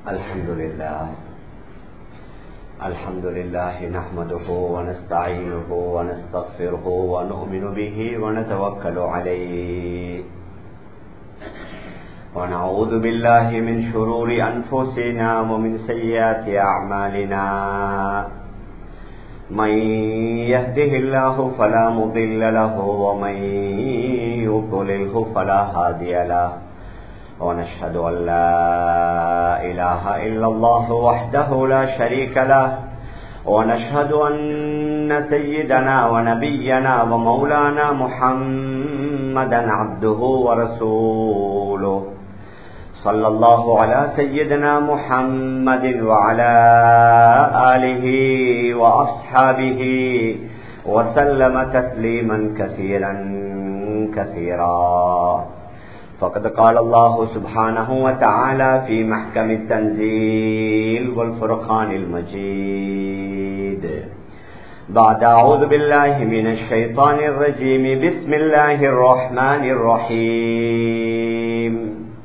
الحمد لله الحمد لله نحمده ونستعينه ونستغفره ونؤمن به ونتوكل عليه ونعوذ بالله من شرور أنفسنا ومن سيئات أعمالنا من يهده الله فلا مضل له ومن يضلله فلا هادي له ونشهد أن لا إله إلا الله وحده لا شريك له ونشهد أن سيدنا ونبينا ومولانا محمدا عبده ورسوله صلى الله على سيدنا محمد وعلى آله وأصحابه وسلم تسليما كثيرا كثيرا فقد قال الله سبحانه وتعالى في محكم التنزيل والفرقان المجيد بعد أعوذ بالله من الشيطان الرجيم بسم الله الرحمن الرحيم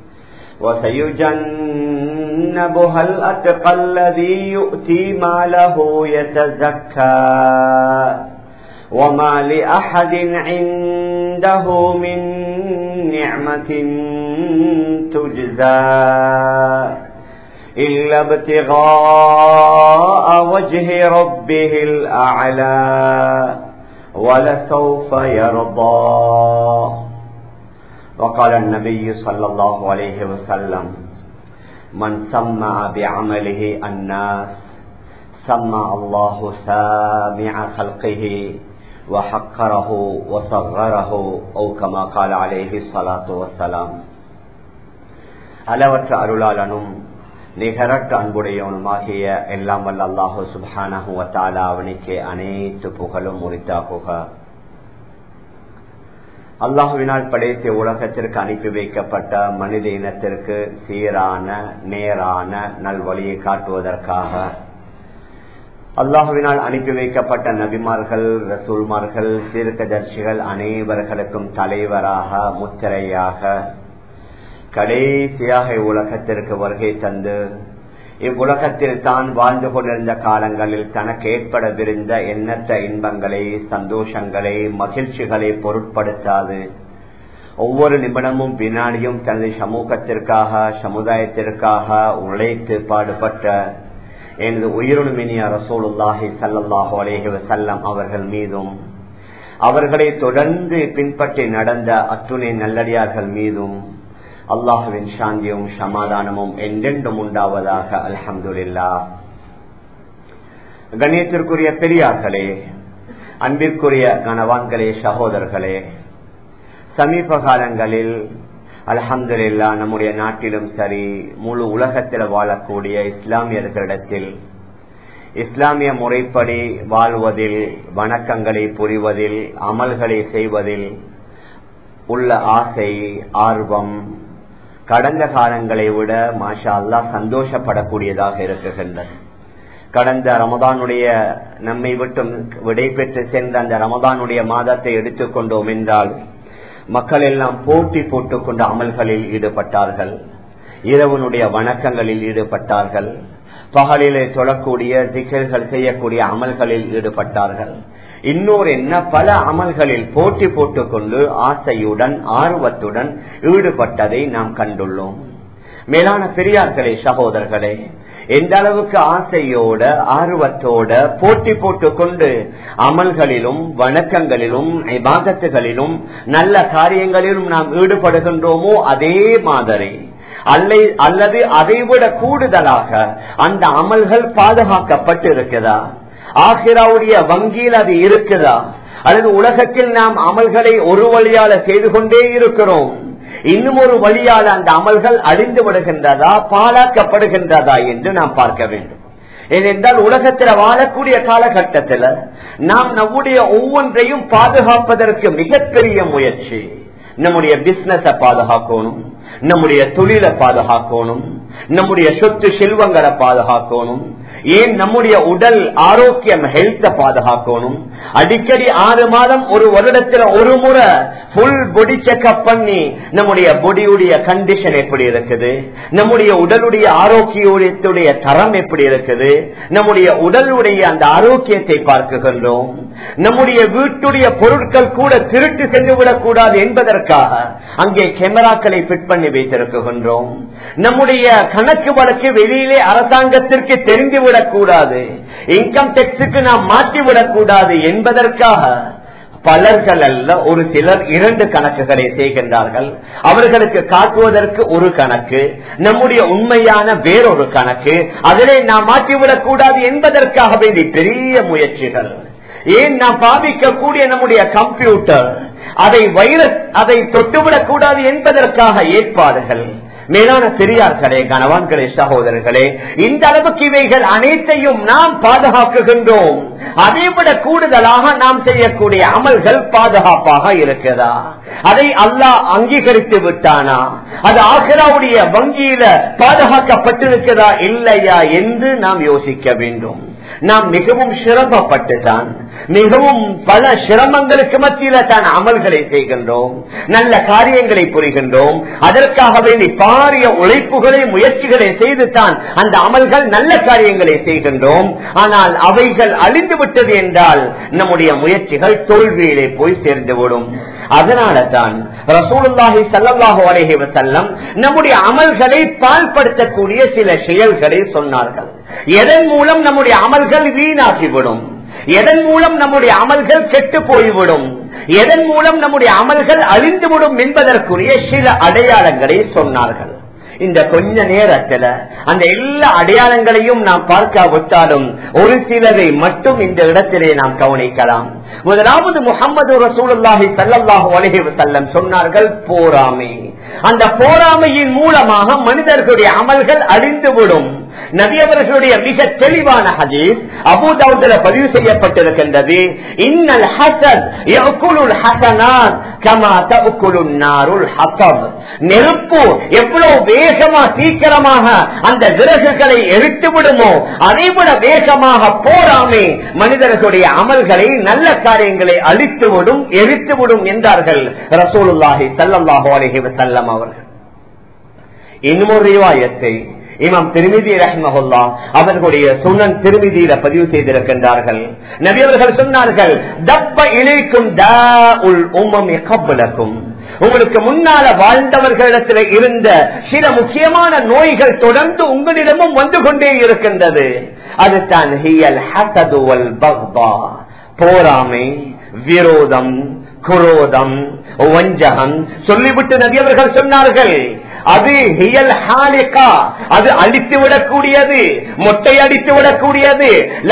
وسيجنبها الأتقى الذي يؤتي ماله يتزكى وما لأحد عنده من نعمة تجزى إلا ابتغاء وجه ربه الأعلى ولسوف يرضى وقال النبي صلى الله عليه وسلم من سمع بعمله الناس سمع الله سامع خلقه وحقره وصغره أو كما قال عليه الصلاة والسلام அளவற்ற அருளாளனும் நிகரற்ற அன்புடையவனுமாகிய எல்லாம் வல்ல அல்லாஹு சுபானஹுவத்தாலா அவனுக்கு அனைத்து புகழும் உரித்தாகுக அல்லாஹுவினால் படைத்த உலகத்திற்கு அனுப்பி வைக்கப்பட்ட மனித இனத்திற்கு சீரான நேரான நல்வழியை காட்டுவதற்காக அல்லாஹுவினால் அனுப்பி வைக்கப்பட்ட நபிமார்கள் ரசூல்மார்கள் சீர்கதர்சிகள் அனைவர்களுக்கும் தலைவராக முத்திரையாக கடைசியாக இவ்வுலகத்திற்கு வருகை தந்து இவ்வுலகத்தில் தான் வாழ்ந்து கொண்டிருந்த காலங்களில் தனக்கு ஏற்படவிருந்த எண்ணற்ற இன்பங்களை சந்தோஷங்களை மகிழ்ச்சிகளை பொருட்படுத்தாது ஒவ்வொரு நிமிடமும் வினாடியும் தனது சமூகத்திற்காக சமுதாயத்திற்காக உழைத்து பாடுபட்ட எனது உயிருமினிய ரசூலுல்லாஹி சல்லாஹூ அலேஹி வசல்லம் அவர்கள் மீதும் அவர்களை தொடர்ந்து பின்பற்றி நடந்த அத்துணை நல்லடியார்கள் மீதும் அல்லாஹுவின் சாந்தியும் சமாதானமும் என்றென்றும் உண்டாவதாக அல்ஹம்துல்லா கண்ணியத்திற்குரிய பெரியார்களே அன்பிற்குரிய கனவான்களே சகோதரர்களே சமீப காலங்களில் அலமதுல்லா நம்முடைய நாட்டிலும் சரி முழு உலகத்தில் வாழக்கூடிய இஸ்லாமியர்களிடத்தில் இஸ்லாமிய முறைப்படி வாழ்வதில் வணக்கங்களை புரிவதில் அமல்களை செய்வதில் உள்ள ஆசை ஆர்வம் கடந்த காலங்களை விட மாஷா அல்லா சந்தோஷப்படக்கூடியதாக இருக்குகின்றது கடந்த ரமதானுடைய நம்மை விட்டு விடை பெற்று சென்ற அந்த ரமதானுடைய மாதத்தை எடுத்துக்கொண்டோம் என்றால் மக்கள் எல்லாம் போட்டி போட்டுக்கொண்ட அமல்களில் ஈடுபட்டார்கள் இரவனுடைய வணக்கங்களில் ஈடுபட்டார்கள் பகலிலே தொழக்கூடிய திகழ்கள் செய்யக்கூடிய அமல்களில் ஈடுபட்டார்கள் இன்னொரு என்ன பல அமல்களில் போட்டி போட்டுக்கொண்டு ஆசையுடன் ஆர்வத்துடன் ஈடுபட்டதை நாம் கண்டுள்ளோம் மேலான பெரியார்களே சகோதரர்களே எந்த அளவுக்கு ஆசையோட ஆர்வத்தோட போட்டி போட்டுக் கொண்டு அமல்களிலும் வணக்கங்களிலும் விவாதத்துகளிலும் நல்ல காரியங்களிலும் நாம் ஈடுபடுகின்றோமோ அதே மாதிரி அல்லது அதைவிட கூடுதலாக அந்த அமல்கள் பாதுகாக்கப்பட்டு இருக்குதா ஆசிராவுடைய வங்கியில் அது இருக்குதா அல்லது உலகத்தில் நாம் அமல்களை ஒரு வழியால செய்து கொண்டே இருக்கிறோம் இன்னும் ஒரு வழியால் அந்த அமல்கள் அழிந்து விடுகின்றதா பாழாக்கப்படுகின்றதா என்று நாம் பார்க்க வேண்டும் ஏனென்றால் உலகத்தில் வாழக்கூடிய காலகட்டத்தில் நாம் நம்முடைய ஒவ்வொன்றையும் பாதுகாப்பதற்கு மிகப்பெரிய முயற்சி நம்முடைய பிசினஸ பாதுகாக்கணும் நம்முடைய தொழிலை பாதுகாக்கணும் நம்முடைய சொத்து செல்வங்களை பாதுகாக்கணும் ஏன் நம்முடைய உடல் ஆரோக்கியம் ஹெல்த்த பாதுகாக்கணும் அடிக்கடி ஆறு மாதம் ஒரு வருடத்துல ஒரு முறை புல் பொடி செக்அப் பண்ணி நம்முடைய பொடியுடைய கண்டிஷன் எப்படி இருக்குது நம்முடைய உடலுடைய ஆரோக்கியத்துடைய தரம் எப்படி இருக்குது நம்முடைய உடலுடைய அந்த ஆரோக்கியத்தை பார்க்குகின்றோம் நம்முடைய வீட்டுடைய பொருட்கள் கூட திருட்டு சென்றுவிடக் கூடாது என்பதற்காக அங்கே கேமராக்களை பிட் பண்ணி வைத்திருக்கின்றோம் நம்முடைய கணக்கு வழக்கு வெளியிலே அரசாங்கத்திற்கு தெரிந்துவிடக் கூடாது இன்கம் டெக்ஸுக்கு நாம் மாற்றிவிடக் கூடாது என்பதற்காக பலர்கள் அல்ல ஒரு சிலர் இரண்டு கணக்குகளை செய்கின்றார்கள் அவர்களுக்கு காட்டுவதற்கு ஒரு கணக்கு நம்முடைய உண்மையான வேறொரு கணக்கு அதிலே நாம் மாற்றிவிடக் கூடாது என்பதற்காக வேண்டி பெரிய முயற்சிகள் ஏன் நாம் பாவிக்கக்கூடிய நம்முடைய கம்ப்யூட்டர் அதை வைரஸ் அதை தொட்டுவிடக் கூடாது என்பதற்காக ஏற்பாடுகள் மேலான பெரியார்களே கணவான்களே சகோதரர்களே இந்த அளவுக்கு இவைகள் அனைத்தையும் நாம் பாதுகாக்குகின்றோம் அதைவிட கூடுதலாக நாம் செய்யக்கூடிய அமல்கள் பாதுகாப்பாக இருக்கிறதா அதை அல்லாஹ் அங்கீகரித்து விட்டானா அது ஆசிராவுடைய வங்கியில பாதுகாக்கப்பட்டிருக்கிறதா இல்லையா என்று நாம் யோசிக்க வேண்டும் நாம் மிகவும் சிரமப்பட்டுதான் மிகவும் பல சிரமங்களுக்கு மத்தியில தான் அமல்களை செய்கின்றோம் நல்ல காரியங்களை புரிகின்றோம் அதற்காக வேண்டி பாரிய உழைப்புகளை முயற்சிகளை செய்து தான் அந்த அமல்கள் நல்ல காரியங்களை செய்கின்றோம் ஆனால் அவைகள் அழிந்து விட்டது என்றால் நம்முடைய முயற்சிகள் தோல்வியிலே போய் சேர்ந்துவிடும் அதனால தான் ரசூலுல்லாஹி சல்லாஹு அலஹி வசல்லம் நம்முடைய அமல்களை பால்படுத்தக்கூடிய சில செயல்களை சொன்னார்கள் எதன் மூலம் நம்முடைய அமல்கள் வீணாகிவிடும் எதன் மூலம் நம்முடைய அமல்கள் கெட்டு போய்விடும் எதன் மூலம் நம்முடைய அமல்கள் அழிந்துவிடும் என்பதற்குரிய சில அடையாளங்களை சொன்னார்கள் இந்த கொஞ்ச நேரத்துல அந்த எல்லா அடையாளங்களையும் நாம் பார்க்காவிட்டாலும் ஒரு சிலரை மட்டும் இந்த இடத்திலே நாம் கவனிக்கலாம் முதலாவது முகமது ரசூலுல்லாஹி சல்லாஹூ அலஹி வசல்லம் சொன்னார்கள் போராமை அந்த போராமையின் மூலமாக மனிதர்களுடைய அமல்கள் அழிந்துவிடும் நபியவர்களுடைய மிக தெளிவான ஹதீஸ் அபுதாவுல பதிவு செய்யப்பட்டிருக்கின்றது இன்னல் ஹசத் ஹசனாத் கமா தவுக்குலுன் நாருல் ஹசப் நெருப்பு எவ்வளவு வேகமா சீக்கிரமாக அந்த விறகுகளை எரித்து விடுமோ அதைவிட வேகமாக போராமே மனிதர்களுடைய அமல்களை நல்ல காரியங்களை அழித்துவிடும் எரித்துவிடும் என்றார்கள் ரசூலுல்லாஹி சல்லாஹூ அலஹி வசல்லம் அவர்கள் இன்னும் ஒரு ரிவாயத்தை இமாம் திருமிதி ரஹ்மஹுல்லா அவர்களுடைய சுனன் திருமிதியில பதிவு செய்திருக்கின்றார்கள் நபி அவர்கள் சொன்னார்கள் தப்ப இணைக்கும் கப்பலக்கும் உங்களுக்கு முன்னால வாழ்ந்தவர்களிடத்தில் இருந்த சில முக்கியமான நோய்கள் தொடர்ந்து உங்களிடமும் வந்து கொண்டே இருக்கின்றது அதுதான் ஹியல் ஹசதுவல் பக்பா போராமை விரோதம் குரோதம் வஞ்சகம் சொல்லிவிட்டு நபி அவர்கள் சொன்னார்கள் அது ஹியல் ஹாலிகா அது அழித்து விடக்கூடியது மொட்டை அடித்து விடக்கூடியது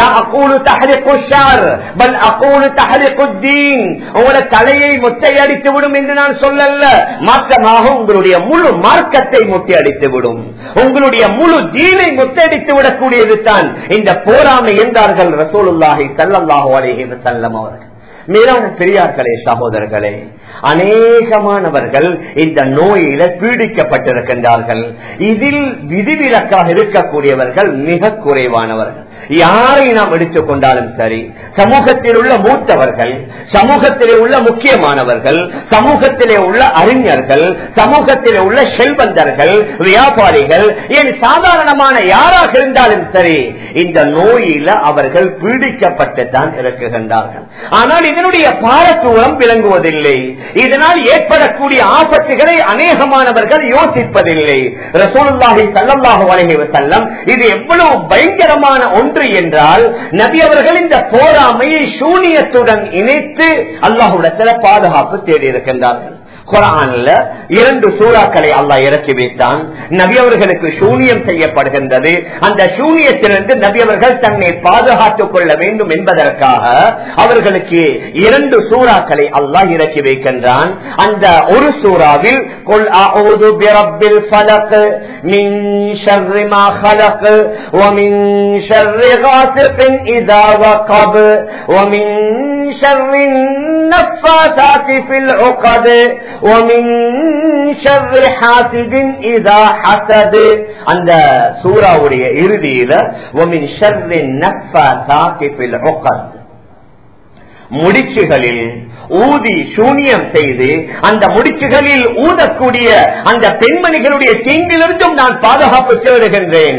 உங்களோட தலையை மொட்டை அடித்து விடும் என்று நான் சொல்லல மாற்றமாக உங்களுடைய முழு மார்க்கத்தை மொட்டை அடித்து விடும் உங்களுடைய முழு தீனை மொத்தடித்து விடக்கூடியது தான் இந்த போராமை என்றார்கள் ரசூலுல்லாஹி சல்லாஹூ அலேஹி வசல்லம் அவர்கள் மேலான பெரியார்களே சகோதரர்களே அநேகமானவர்கள் இந்த நோயில பீடிக்கப்பட்டிருக்கின்றார்கள் இதில் விதிவிலக்காக இருக்கக்கூடியவர்கள் மிக குறைவானவர்கள் யாரை நாம் எடுத்துக் கொண்டாலும் சரி சமூகத்தில் உள்ள மூத்தவர்கள் சமூகத்திலே உள்ள முக்கியமானவர்கள் சமூகத்திலே உள்ள அறிஞர்கள் சமூகத்திலே உள்ள செல்வந்தர்கள் வியாபாரிகள் ஏன் சாதாரணமான யாராக இருந்தாலும் சரி இந்த நோயில அவர்கள் பீடிக்கப்பட்டு தான் இருக்குகின்றார்கள் ஆனால் இதனுடைய பாரத்துவம் விளங்குவதில்லை இதனால் ஏற்படக்கூடிய ஆபத்துகளை அநேகமானவர்கள் யோசிப்பதில்லை ரசோல்லாஹி சல்லாஹு அலஹி வசல்லம் இது எவ்வளவு பயங்கரமான ஒன்று என்றால் நபி அவர்கள் இந்த போராமையை சூனியத்துடன் இணைத்து அல்லாஹுடத்தில் பாதுகாப்பு தேடி இருக்கின்றார்கள் குரான்ல இரண்டு சூறாக்களை அல்லாஹ் இறக்கி வைத்தான் நபி அவர்களுக்கு சூனியம் செய்யப்படுகின்றது அந்த சூனியத்திலிருந்து நபி அவர்கள் தன்னை பாதுகாத்துக் கொள்ள வேண்டும் என்பதற்காக அவர்களுக்கு இரண்டு சூறாக்களை அல்லாஹ் இறக்கி வைக்கின்றான் அந்த ஒரு சூறாவில் கொல் அஊது பிரப்பில் ஃபலக் மின் ஷர்ரி மா خلق ومن شر غاسق إذا وقب ومن شر النفاثات في العقد ومن شر حاسد إذا حسد அந்த சூறாவுடைய இறுதியில ومن شر النفاثات في العقد முடிச்சுகளில் ஊதி சூனியம் செய்து அந்த முடிச்சுகளில் ஊதக்கூடிய அந்த பெண்மணிகளுடைய தீங்கிலிருந்தும் நான் பாதுகாப்பு தேடுகின்றேன்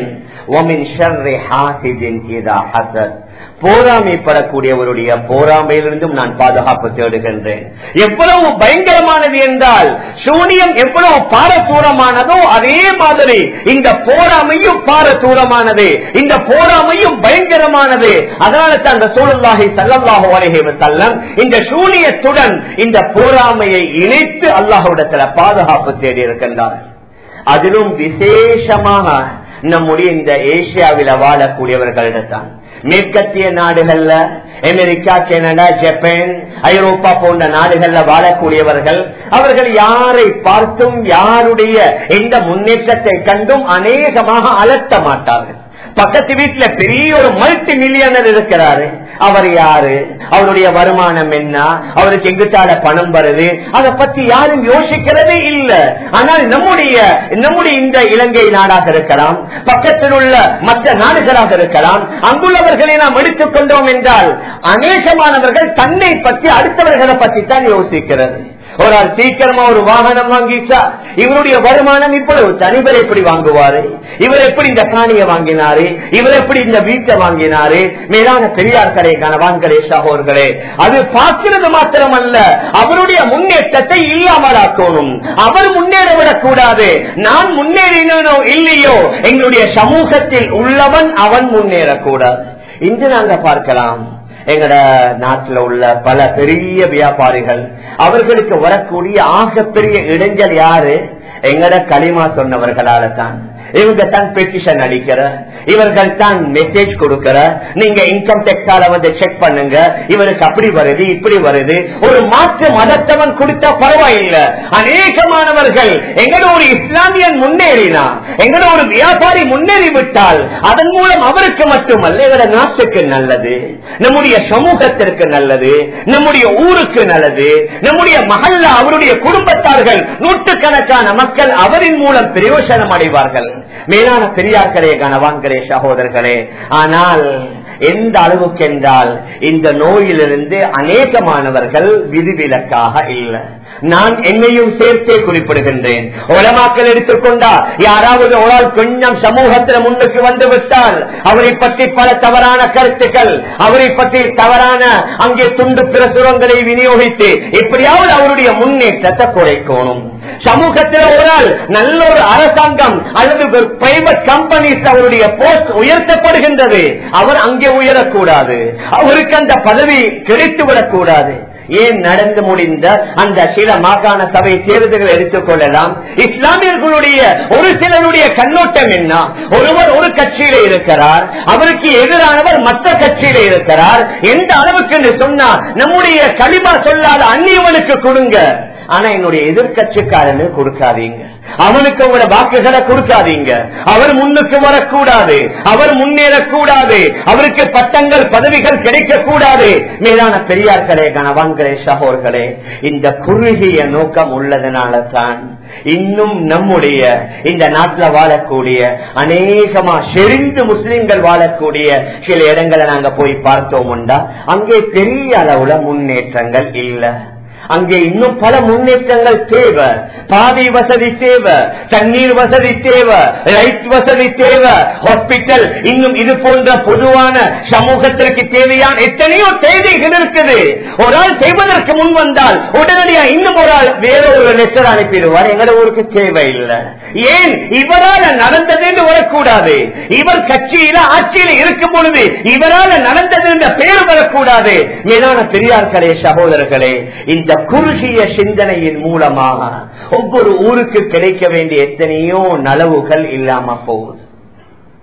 போராமைப்படக்கூடியவருடைய போராமையிலிருந்தும் நான் பாதுகாப்பு தேடுகின்றேன் எவ்வளவு பயங்கரமானது என்றால் சூனியம் எவ்வளவு பாரதூரமானதோ அதே மாதிரி இந்த போராமையும் பாரதூரமானது இந்த போராமையும் பயங்கரமானது அதனால தான் அந்த சூழலாகி சல்லல்லாஹு அலைஹி வஸல்லம் இந்த சூனியத்துடன் இந்த போராமையை இணைத்து அல்லாஹ்விடத்தில் பாதுகாப்பு தேடி இருக்கின்றார் அதிலும் விசேஷமாக நம்முடைய இந்த ஏசியாவில வாழக்கூடியவர்களிடத்தான் மேற்கத்திய நாடுகள்ல அமெரிக்கா கனடா ஜப்பான் ஐரோப்பா போன்ற நாடுகள்ல வாழக்கூடியவர்கள் அவர்கள் யாரை பார்த்தும் யாருடைய எந்த முன்னேற்றத்தை கண்டும் அநேகமாக அலட்ட மாட்டார்கள் பக்கத்து வீட்டுல பெரிய ஒரு மல்டி மில்லியனர் இருக்கிறாரு அவர் யாரு அவருடைய வருமானம் என்ன அவருக்கு எங்கிட்டால பணம் வருது அதை பத்தி யாரும் யோசிக்கிறதே இல்ல ஆனால் நம்முடைய நம்முடைய இந்த இலங்கை நாடாக இருக்கலாம் பக்கத்தில் உள்ள மற்ற நாடுகளாக இருக்கலாம் அங்குள்ளவர்களை நாம் எடுத்துக் கொண்டோம் என்றால் அநேகமானவர்கள் தன்னை பற்றி அடுத்தவர்களை பற்றி தான் யோசிக்கிறது ஒரு ஆள் சீக்கிரமா ஒரு வாகனம் வாங்கிச்சா இவருடைய வருமானம் இப்பொழுது தனிவர் எப்படி வாங்குவாரு இவர் எப்படி இந்த காணியை வாங்கினாரு இவர் எப்படி இந்த வீட்டை வாங்கினாரு மேலான பெரியார் கடை கணவான்களே சகோர்களே அது பார்க்கிறது மாத்திரமல்ல அவருடைய முன்னேற்றத்தை இல்லாமலாக்கணும் அவர் முன்னேற விடக்கூடாது நான் முன்னேறினோ இல்லையோ எங்களுடைய சமூகத்தில் உள்ளவன் அவன் முன்னேறக்கூடாது இன்று நாங்க பார்க்கலாம் எங்கட நாட்டில் உள்ள பல பெரிய வியாபாரிகள் அவர்களுக்கு வரக்கூடிய ஆகப்பெரிய இடைஞ்சல் யாரு எங்கட களிமா சொன்னவர்களால தான் இவங்க தான் பெட்டிஷன் அடிக்கிற இவர்கள் தான் மெசேஜ் கொடுக்கிற நீங்க இன்கம் டேக்ஸால வந்து செக் பண்ணுங்க இவருக்கு அப்படி வருது இப்படி வருது ஒரு மாற்று மதத்தவன் கொடுத்தா பரவாயில்லை அநேகமானவர்கள் எங்களோட ஒரு இஸ்லாமியன் முன்னேறினா எங்களோட ஒரு வியாபாரி முன்னேறி விட்டால் அதன் மூலம் அவருக்கு மட்டுமல்ல எங்களோட நாட்டுக்கு நல்லது நம்முடைய சமூகத்திற்கு நல்லது நம்முடைய ஊருக்கு நல்லது நம்முடைய மகல்ல அவருடைய குடும்பத்தார்கள் நூற்றுக்கணக்கான மக்கள் அவரின் மூலம் பிரயோஜனம் அடைவார்கள் மேலான பெரியார்களே கனவான்களே சகோதரர்களே ஆனால் எந்த அளவுக்கு என்றால் இந்த நோயிலிருந்து அநேகமானவர்கள் விதிவிலக்காக இல்லை நான் என்னையும் சேர்த்தே குறிப்பிடுகின்றேன் உலமாக்கள் எடுத்துக்கொண்டா யாராவது ஒரு ஆள் கொஞ்சம் சமூகத்தில் முன்னுக்கு வந்து விட்டால் அவரை பற்றி பல தவறான கருத்துக்கள் அவரை பற்றி தவறான அங்கே துண்டு பிரசுரங்களை விநியோகித்து எப்படியாவது அவருடைய முன்னேற்றத்தை குறைக்கணும் சமூகத்தில் ஒரு ஆள் நல்ல ஒரு அரசாங்கம் அல்லது பிரைவேட் கம்பெனிஸ் அவருடைய போஸ்ட் உயர்த்தப்படுகின்றது அவர் அங்கே உயரக்கூடாது அவருக்கு அந்த பதவி கிடைத்துவிடக் கூடாது ஏன் நடந்து முடிந்த அந்த சில மாகாண சபை தேர்தல்களை எடுத்துக் கொள்ளலாம் இஸ்லாமியர்களுடைய ஒரு சிலருடைய கண்ணோட்டம் என்ன ஒருவர் ஒரு கட்சியில இருக்கிறார் அவருக்கு எதிரானவர் மற்ற கட்சியில இருக்கிறார் எந்த அளவுக்கு சொன்னா நம்முடைய களிமா சொல்லாத அந்நியவனுக்கு கொடுங்க ஆனா என்னுடைய எதிர்கட்சிக்காரனு கொடுக்காதீங்க அவனுக்கு உங்களோட வாக்குகளை கொடுக்காதீங்க அவர் முன்னுக்கு வரக்கூடாது அவர் முன்னேறக்கூடாது அவருக்கு பட்டங்கள் பதவிகள் கிடைக்க கூடாது மேலான பெரியார்களே கணவான்களே சகோர்களே இந்த குறுகிய நோக்கம் உள்ளதனால தான் இன்னும் நம்முடைய இந்த நாட்டில் வாழக்கூடிய அநேகமா செறிந்து முஸ்லிம்கள் வாழக்கூடிய சில இடங்களை நாங்க போய் பார்த்தோம்டா அங்கே பெரிய அளவுல முன்னேற்றங்கள் இல்லை அங்கே இன்னும் பல முன்னேற்றங்கள் தேவை பாதை வசதி தேவை தண்ணீர் வசதி தேவை லைட் வசதி தேவை ஹாஸ்பிட்டல் இன்னும் இது போன்ற பொதுவான சமூகத்திற்கு தேவையான எத்தனையோ தேவைகள் இருக்குது ஒரு ஆள் செய்வதற்கு முன் வந்தால் உடனடியாக இன்னும் ஒரு ஆள் வேற ஒரு லெட்டர் அனுப்பிடுவார் எங்களோட ஊருக்கு தேவையில்லை ஏன் இவரால் நடந்தது என்று வரக்கூடாது இவர் கட்சியில ஆட்சியில இருக்கும் பொழுது இவரால் நடந்தது என்ற பெயர் வரக்கூடாது மேலான பெரியார்களே சகோதரர்களே இந்த குறுகிய சிந்தனையின் மூலமாக ஒவ்வொரு ஊருக்கு கிடைக்க வேண்டிய எத்தனையோ நலவுகள் இல்லாம போகுது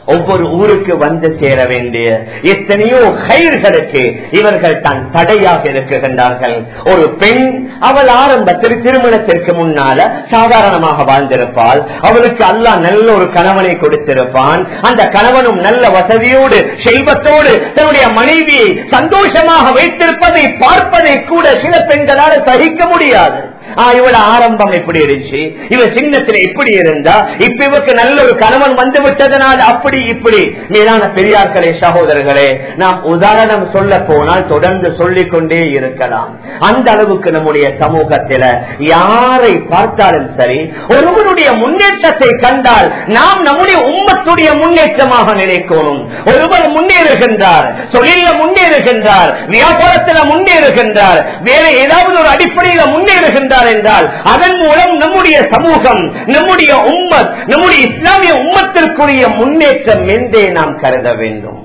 ஒவ்வொரு ஊருக்கு வந்து சேர வேண்டிய எத்தனையோ கயிர்களுக்கு இவர்கள் தான் தடையாக இருக்குகின்றார்கள் ஒரு பெண் அவள் ஆரம்பத்தில் திருமணத்திற்கு முன்னால சாதாரணமாக வாழ்ந்திருப்பாள் அவளுக்கு அல்லாஹ் நல்ல ஒரு கணவனை கொடுத்திருப்பான் அந்த கணவனும் நல்ல வசதியோடு செல்வத்தோடு தன்னுடைய மனைவியை சந்தோஷமாக வைத்திருப்பதை பார்ப்பதை கூட சில பெண்களால் சகிக்க முடியாது ஆஹ் இவள ஆரம்பம் எப்படி இருந்துச்சு இவ சின்னத்துல இப்படி இருந்தா இப்ப இவருக்கு நல்ல ஒரு கணவன் வந்து விட்டதனால் அப்படி இப்படி மேலான பெரியார்களே சகோதரர்களே நாம் உதாரணம் சொல்ல போனால் தொடர்ந்து சொல்லிக் கொண்டே இருக்கலாம் அந்த அளவுக்கு நம்முடைய சமூகத்தில யாரை பார்த்தாலும் சரி ஒருவருடைய முன்னேற்றத்தை கண்டால் நாம் நம்முடைய உம்மத்துடைய முன்னேற்றமாக நினைக்கணும் ஒருவர் முன்னேறுகின்றார் தொழில முன்னேறுகின்றார் வியாபாரத்தில் முன்னேறுகின்றார் வேற ஏதாவது ஒரு அடிப்படையில முன்னேறுகின்றார் என்றால் அதன் மூலம் நம்முடைய சமூகம் நம்முடைய உம்மத் நம்முடைய இஸ்லாமிய உம்மத்திற்குரிய முன்னேற்றம் என்றே நாம் கருத வேண்டும்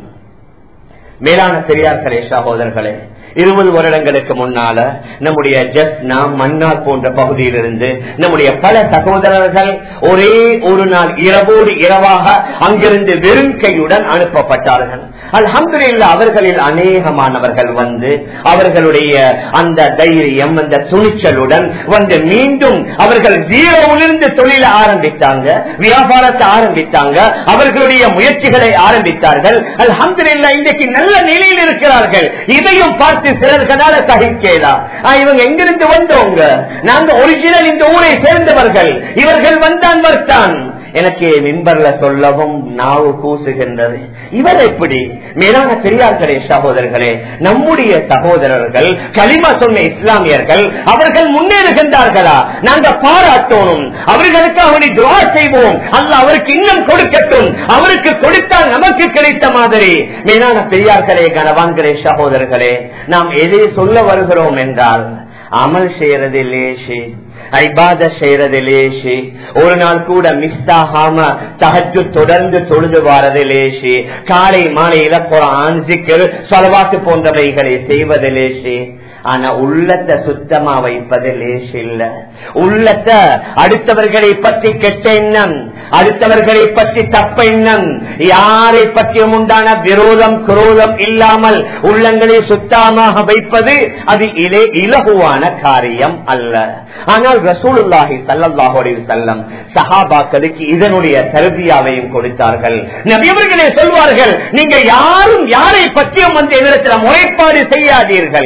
மேலான பெரியார்களே சகோதரர்களே இருபது வருடங்களுக்கு முன்னால நம்முடைய ஜஸ்னா மன்னார் போன்ற பகுதியிலிருந்து நம்முடைய பல சகோதரர்கள் ஒரே ஒரு நாள் இரவோடு இரவாக அங்கிருந்து வெறும் கையுடன் அனுப்பப்பட்டார்கள் அல்ஹம்துலில்லா அவர்களில் அநேகமானவர்கள் வந்து அவர்களுடைய அந்த தைரியம் அந்த துணிச்சலுடன் வந்து மீண்டும் அவர்கள் ஜீரோவிலிருந்து தொழில ஆரம்பித்தாங்க வியாபாரத்தை ஆரம்பித்தாங்க அவர்களுடைய முயற்சிகளை ஆரம்பித்தார்கள் அல்ஹம்துலில்லா இன்றைக்கு நல்ல நிலையில் இருக்கிறார்கள் இதையும் பார்த்து சிலர்களால சகிக்கலா இவங்க எங்கிருந்து வந்தவங்க நாங்க ஒரிஜினல் இந்த ஊரை சேர்ந்தவர்கள் இவர்கள் வந்தான் வர்த்தான் எனக்கு மின்பர்ல சொல்லவும் நாவு கூசுகின்றது இவர் எப்படி மேலான பெரியார்களே சகோதரர்களே நம்முடைய சகோதரர்கள் களிமா சொன்ன இஸ்லாமியர்கள் அவர்கள் முன்னேறுகின்றார்களா நாங்க பாராட்டணும் அவர்களுக்கு அவனை துவா செய்வோம் அல்ல அவருக்கு இன்னும் கொடுக்கட்டும் அவருக்கு கொடுத்தால் நமக்கு கிடைத்த மாதிரி மேலான பெரியார்களே கனவான்களே சகோதரர்களே நாம் எதை சொல்ல வருகிறோம் என்றால் அமல் செய்யறது லேசி ஐபாத செய்யறது லேசி ஒரு நாள் கூட மிஸ் ஆகாம தகஜு தொடர்ந்து தொழுது வாரது லேசி காலை மாலையில குரான் சிக்கல் சொலவாக்கு போன்றவைகளை செய்வது லேசி ஆனா உள்ளத்தை சுத்தமா வைப்பது லேஸ் இல்ல உள்ளத்தை அடுத்தவர்களை பற்றி கெட்ட எண்ணம் அடுத்தவர்களை பற்றி தப்ப எண்ணம் யாரை பற்றியும் உண்டான விரோதம் குரோதம் இல்லாமல் உள்ளங்களை சுத்தமாக வைப்பது அது இலே இலகுவான காரியம் அல்ல ஆனால் ரசூலுல்லாஹி சல்லாஹோடைய செல்லம் சஹாபாக்களுக்கு இதனுடைய தருபியாவையும் கொடுத்தார்கள் நபியவர்களே சொல்வார்கள் நீங்க யாரும் யாரை பற்றியும் வந்து எதிரத்தில் முறைப்பாடு செய்யாதீர்கள்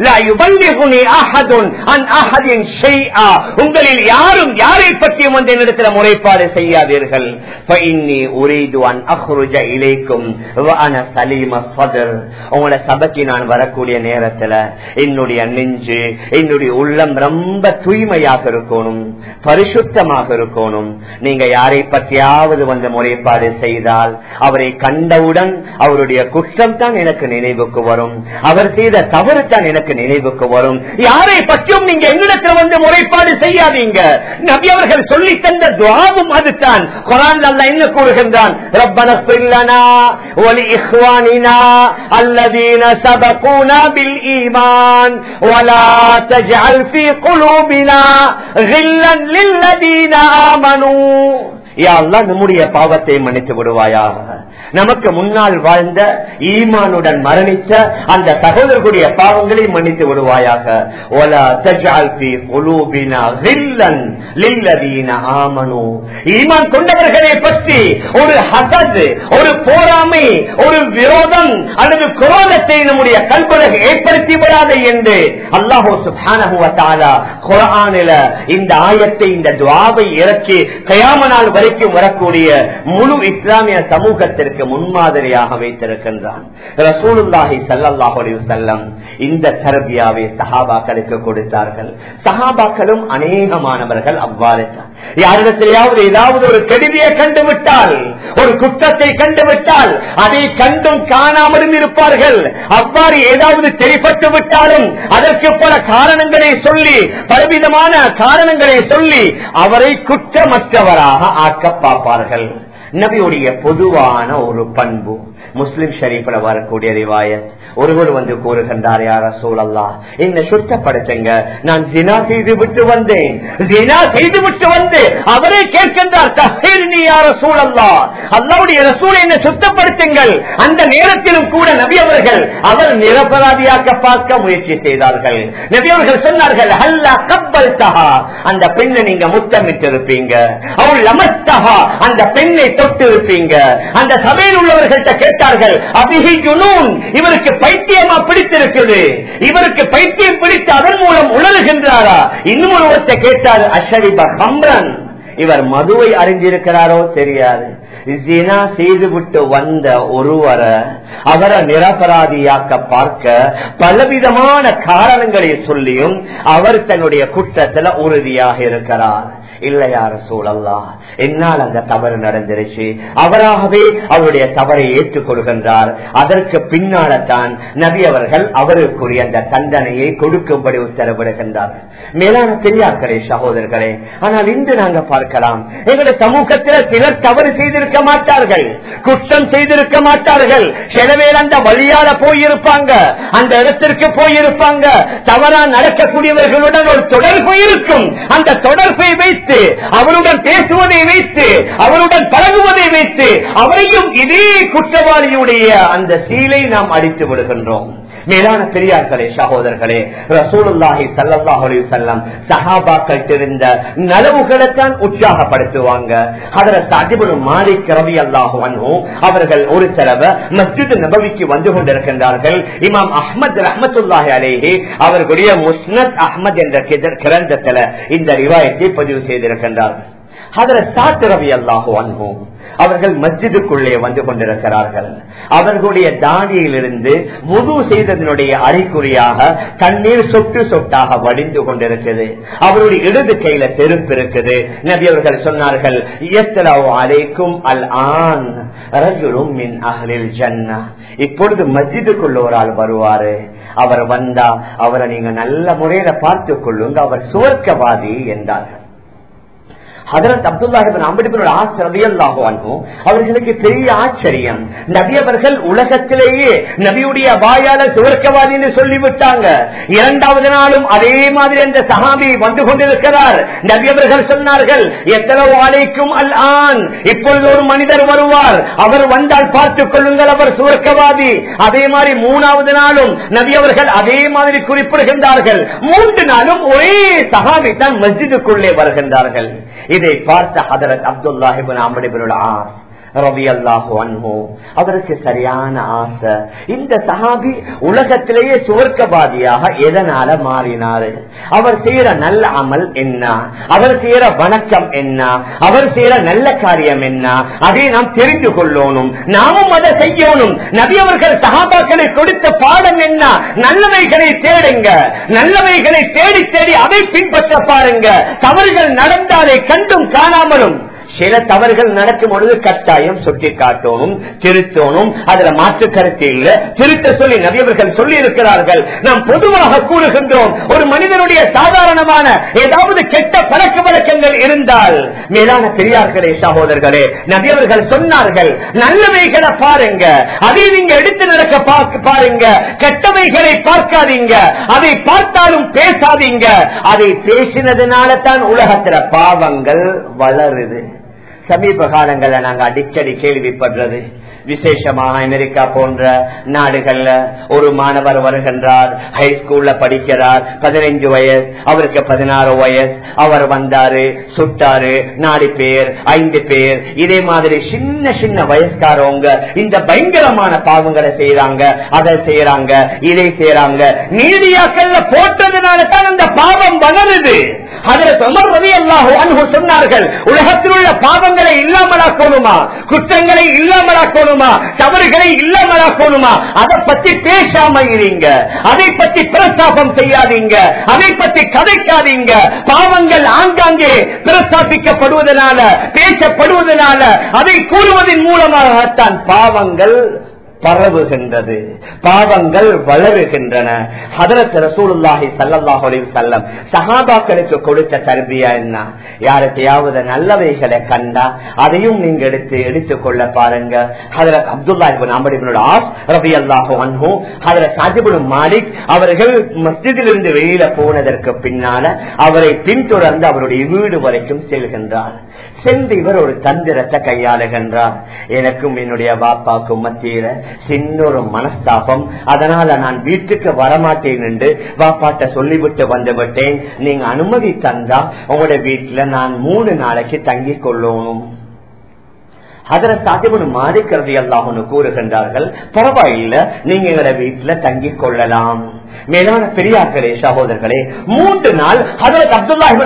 உங்களில் யாரும் யாரை பற்றியும் வந்து என்னிடத்தில் முறைப்பாடு செய்யாதீர்கள் உங்களோட சபைக்கு நான் வரக்கூடிய நேரத்துல என்னுடைய நெஞ்சு என்னுடைய உள்ளம் ரொம்ப தூய்மையாக இருக்கணும் பரிசுத்தமாக இருக்கணும் நீங்க யாரை பற்றியாவது வந்து முறைப்பாடு செய்தால் அவரை கண்டவுடன் அவருடைய குற்றம் தான் எனக்கு நினைவுக்கு வரும் அவர் செய்த தவறு தான் எனக்கு நினைவுக்கு வரும் யாரை பற்றியும் நீங்க என்னிடத்தில் வந்து முறைப்பாடு செய்யாதீங்க நபி அவர்கள் சொல்லி தந்த துவாவும் அதுதான் குரான் அல்ல என்ன கூறுகின்றான் ரப்பன பில்லனா ஒலி இஹ்வானினா அல்லதீன சபகூனா பில் ஈமான் ولا تجعل في قلوبنا غلا للذين آمنوا யா அல்லாஹ் நம்முடைய பாவத்தை மன்னித்து விடுவாயாக நமக்கு முன்னால் வாழ்ந்த ஈமானுடன் மரணித்த அந்த சகோதரர்களுடைய பாவங்களை மன்னித்து விடுவாயாக ஒலா தஜால் ஃபீ குலூபினா கில்லன் லில்லதீன ஆமனு ஈமான் கொண்டவர்களை பற்றி ஒரு ஹசத் ஒரு போராமை ஒரு விரோதம் அல்லது குரோதத்தை நம்முடைய கல்புலக ஏற்படுத்தி விடாது என்று அல்லாஹூ சுப்ஹானஹு வ தஆலா குர்ஆனில இந்த ஆயத்தை இந்த துஆவை இறக்கி கயாம நாள் வரைக்கும் வரக்கூடிய முழு இஸ்லாமிய சமூகத்திற்கு முன்மாதிரியாக வைத்திருக்கின்றான் ரசூலுல்லாஹி ஸல்லல்லாஹு அலைஹி வஸல்லம் இந்த தர்பியாவை சஹாபாக்களுக்கு கொடுத்தார்கள் சஹாபாக்களும் அநேகமானவர்கள் அவ்வாறு யாரிடத்திலேயாவது ஏதாவது ஒரு கெடுதியை கண்டுவிட்டால் ஒரு குற்றத்தை கண்டுவிட்டால் அதை கண்டும் காணாமலும் இருப்பார்கள் அவ்வாறு ஏதாவது தெரிப்பட்டு விட்டாலும் அதற்கு பல காரணங்களை சொல்லி பலவிதமான காரணங்களை சொல்லி அவரை குற்றமற்றவராக ஆக்க பார்ப்பார்கள் நபியுடைய பொதுவான ஒரு பண்பு முஸ்லிம் ஷரீஃப்ல வரக்கூடிய ரிவாயத் ஒருவர் வந்து கூறுகின்றார் யார சூழல்லா என்ன சுத்தப்படுத்துங்க நான் ஜினா செய்து விட்டு வந்தேன் ஜினா செய்து விட்டு வந்து அவரே கேட்கின்றார் தஹீர்னி யார சூழல்லா அல்லாவுடைய ரசூல் என்ன சுத்தப்படுத்துங்கள் அந்த நேரத்திலும் கூட நபி அவர்கள் அவர் நிரபராதியாக்க பார்க்க முயற்சி செய்தார்கள் நபி அவர்கள் சொன்னார்கள் அல்லா கப்பல் தகா அந்த பெண்ணை நீங்க முத்தமிட்டு இருப்பீங்க அவள் அமர்த்தகா அந்த பெண்ணை தொட்டு இருப்பீங்க அந்த சபையில் உள்ளவர்கள்ட்ட கேட்டார்கள் அபிஹி ஜுனூன் இவருக்கு பைத்தியமா பிடித்திருக்குது இவருக்கு பைத்தியம் பிடித்து அதன் மூலம் உணர்கின்றாரா இன்னும் ஒருவத்தை கேட்டார் அஷரிப கம்ரன் இவர் மதுவை அறிஞ்சிருக்கிறாரோ தெரியாது ஜினா செய்துவிட்டு வந்த ஒருவரை அவரை நிரபராதியாக்க பார்க்க பலவிதமான காரணங்களை சொல்லியும் அவர் தன்னுடைய குற்றத்துல உறுதியாக இருக்கிறார் இல்லையார சூழல்லா என்னால் அந்த தவறு நடந்துருச்சு அவராகவே அவருடைய தவறை ஏற்றுக்கொள்கின்றார் அதற்கு பின்னால்தான் நபி அவர்கள் அவருக்குரிய அந்த தண்டனையை கொடுக்கும்படி உத்தரவிடுகின்றார் மேலான பெரியார்களே சகோதரர்களே ஆனால் இன்று நாங்க பார்க்கலாம் எங்களுடைய சமூகத்தில் சிலர் தவறு செய்திருக்க மாட்டார்கள் குற்றம் செய்திருக்க மாட்டார்கள் சிலவேல் அந்த வழியால போயிருப்பாங்க அந்த இடத்திற்கு போயிருப்பாங்க தவறா நடக்கக்கூடியவர்களுடன் ஒரு தொடர்பு இருக்கும் அந்த தொடர்பை வைத்து அவருடன் பேசுவதை வைத்து அவருடன் பழகுவதை வைத்து அவரையும் இதே குற்றவாளியுடைய அந்த சீலை நாம் அடித்து விடுகின்றோம் மேலான பெரியார்களே சகோதரர்களே ரசூலுல்லாஹி சல்லாஹ் அலி செல்லம் சஹாபாக்கள் இருந்த நலவுகளைத்தான் உற்சாகப்படுத்துவாங்க அதில் சாதிபுரு மாலிக் ரவி அல்லாஹு அவர்கள் ஒரு தடவை மஸ்ஜித் நபவிக்கு வந்து கொண்டிருக்கின்றார்கள் இமாம் அஹமது ரஹமத்துல்லாஹி அலேஹி அவர்களுடைய முஸ்னத் அஹமது என்ற கிரந்தத்தில் இந்த ரிவாயத்தை பதிவு செய்திருக்கின்றார்கள் அதில் சாத்து ரவி அல்லாஹு அன்போம் அவர்கள் மஸ்ஜிதுக்குள்ளே வந்து கொண்டிருக்கிறார்கள் அவர்களுடைய தாடியிலிருந்து முது செய்ததனுடைய அறிகுறியாக தண்ணீர் சொட்டு சொட்டாக வடிந்து கொண்டிருக்கிறது அவருடைய இடது கையில தெருப்பு இருக்குது நபி அவர்கள் சொன்னார்கள் அலைக்கும் அல் ஆன் மின் அகலில் ஜன்னா இப்பொழுது மஸ்ஜிதுக்குள்ள ஒரு ஆள் வருவாரு அவர் வந்தா அவரை நீங்க நல்ல முறையில பார்த்துக் கொள்ளுங்க அவர் சுவர்க்கவாதி என்றார்கள் ஹதரத் அப்துல்லாஹிபின் அம்படிபின் ஆசிரியல்லாகும் அவர்களுக்கு பெரிய ஆச்சரியம் நபி அவர்கள் உலகத்திலேயே நபியுடைய வாயால சுவர்க்கவாதி என்று சொல்லிவிட்டாங்க இரண்டாவது நாளும் அதே மாதிரி அந்த சஹாபி வந்து கொண்டிருக்கிறார் நபி அவர்கள் சொன்னார்கள் எத்தனவு அழைக்கும் அல் ஆண் இப்பொழுது ஒரு மனிதர் வருவார் அவர் வந்தால் பார்த்துக் கொள்ளுங்கள் அவர் சுவர்க்கவாதி அதே மாதிரி மூணாவது நாளும் நபி அவர்கள் அதே மாதிரி குறிப்பிடுகின்றார்கள் மூன்று நாளும் ஒரே சஹாபி தான் மஸ்ஜிதுக்குள்ளே வருகின்றார்கள் இதை பார்த்த ஹதரத் அப்துல்லாஹிபின் அம்படிபின் ஆஸ் ரவி அல்லாஹு அன்ஹோ அவருக்கு சரியான ஆசை இந்த சஹாபி உலகத்திலேயே சுவர்க்கவாதியாக எதனால மாறினாரு அவர் செய்யற நல்ல அமல் என்ன அவர் செய்யற வணக்கம் என்ன அவர் செய்யற நல்ல காரியம் என்ன அதை நாம் தெரிந்து கொள்ளணும் நாமும் அதை செய்யணும் நபி அவர்கள் சகாபாக்களை கொடுத்த பாடம் என்ன நல்லவைகளை தேடுங்க நல்லவைகளை தேடி தேடி அதை பின்பற்ற பாருங்க தவறுகள் நடந்தாலே கண்டும் காணாமலும் சில தவறுகள் நடக்கும் பொழுது கட்டாயம் சுட்டி காட்டணும் திருத்தணும் அதுல மாற்று கருத்து இல்ல திருத்த சொல்லி நபியவர்கள் சொல்லி இருக்கிறார்கள் நாம் பொதுவாக கூறுகின்றோம் ஒரு மனிதனுடைய சாதாரணமான ஏதாவது கெட்ட பழக்க வழக்கங்கள் இருந்தால் மேலான பெரியார்களே சகோதரர்களே நபியவர்கள் சொன்னார்கள் நல்லவைகளை பாருங்க அதை நீங்க எடுத்து நடக்க பார்க்க பாருங்க கெட்டவைகளை பார்க்காதீங்க அதை பார்த்தாலும் பேசாதீங்க அதை பேசினதுனால தான் உலகத்துல பாவங்கள் வளருது சமீப காலங்கள்ல நாங்க அடிக்கடி கேள்விப்படுறது விசேஷமாக அமெரிக்கா போன்ற நாடுகள்ல ஒரு மாணவர் வருகின்றார் ஹை ஸ்கூல்ல படிக்கிறார் பதினைஞ்சு வயசு அவருக்கு பதினாறு வயசு அவர் வந்தாரு சுட்டாரு நாலு பேர் ஐந்து பேர் இதே மாதிரி சின்ன சின்ன வயசுக்காரவங்க இந்த பயங்கரமான பாவங்களை செய்யறாங்க அதை செய்யறாங்க இதை செய்யறாங்க மீடியாக்கள்ல போட்டதுனால தான் அந்த பாவம் வளருது அதில் சொமர் ரவி அல்லாஹு சொன்னார்கள் உலகத்தில் உள்ள பாவங்களை இல்லாமலாக்கணுமா குற்றங்களை இல்லாமலாக்கணுமா தவறுகளை இல்லாமலாக்கணுமா அதை பத்தி பேசாம இருங்க அதை பத்தி பிரஸ்தாபம் செய்யாதீங்க அதை பத்தி கதைக்காதீங்க பாவங்கள் ஆங்காங்கே பிரஸ்தாபிக்கப்படுவதனால பேசப்படுவதனால அதை கூறுவதன் மூலமாகத்தான் பாவங்கள் பரவுகின்றது பாவங்கள் வளருகின்றன ஹதரத் ரசூலுல்லாஹி ஸல்லல்லாஹு அலைஹி வஸல்லம் சஹாபாக்களுக்கு கொடுத்த தர்பியா என்ன யாருக்கையாவது நல்லவைகளை கண்டா அதையும் நீங்க எடுத்து எடுத்துக் கொள்ள பாருங்க ஹதரத் Abdullah ibn Amr ibn As ரலியல்லாஹு அன்ஹு ஹதரத் சாஜிப் இப்னு மாலிக் அவர்கள் மஸ்ஜிதிலிருந்து வெளியில போனதற்கு பின்னால அவரை பின்தொடர்ந்து அவருடைய வீடு வரைக்கும் செல்கின்றார் சென்று இவர் ஒரு தந்திரத்தை கையாளுகின்றார் எனக்கும் என்னுடைய பாப்பாக்கும் மத்தியில சின்ன ஒரு மனஸ்தாபம் அதனால நான் வீட்டுக்கு வரமாட்டேன் என்று பாப்பாட்ட சொல்லிவிட்டு வந்து விட்டேன் நீங்க அனுமதி தந்தா உங்களோட வீட்டுல நான் மூணு நாளைக்கு தங்கிக் கொள்ளணும் அதில் சாத்தியப்படு மாறிக்கிறது எல்லாம் கூறுகின்றார்கள் பரவாயில்ல நீங்க எங்களை வீட்டுல தங்கிக் கொள்ளலாம் மேலான பெரியார்களே சகோதரர்களே மூன்று நாள் அதற்கு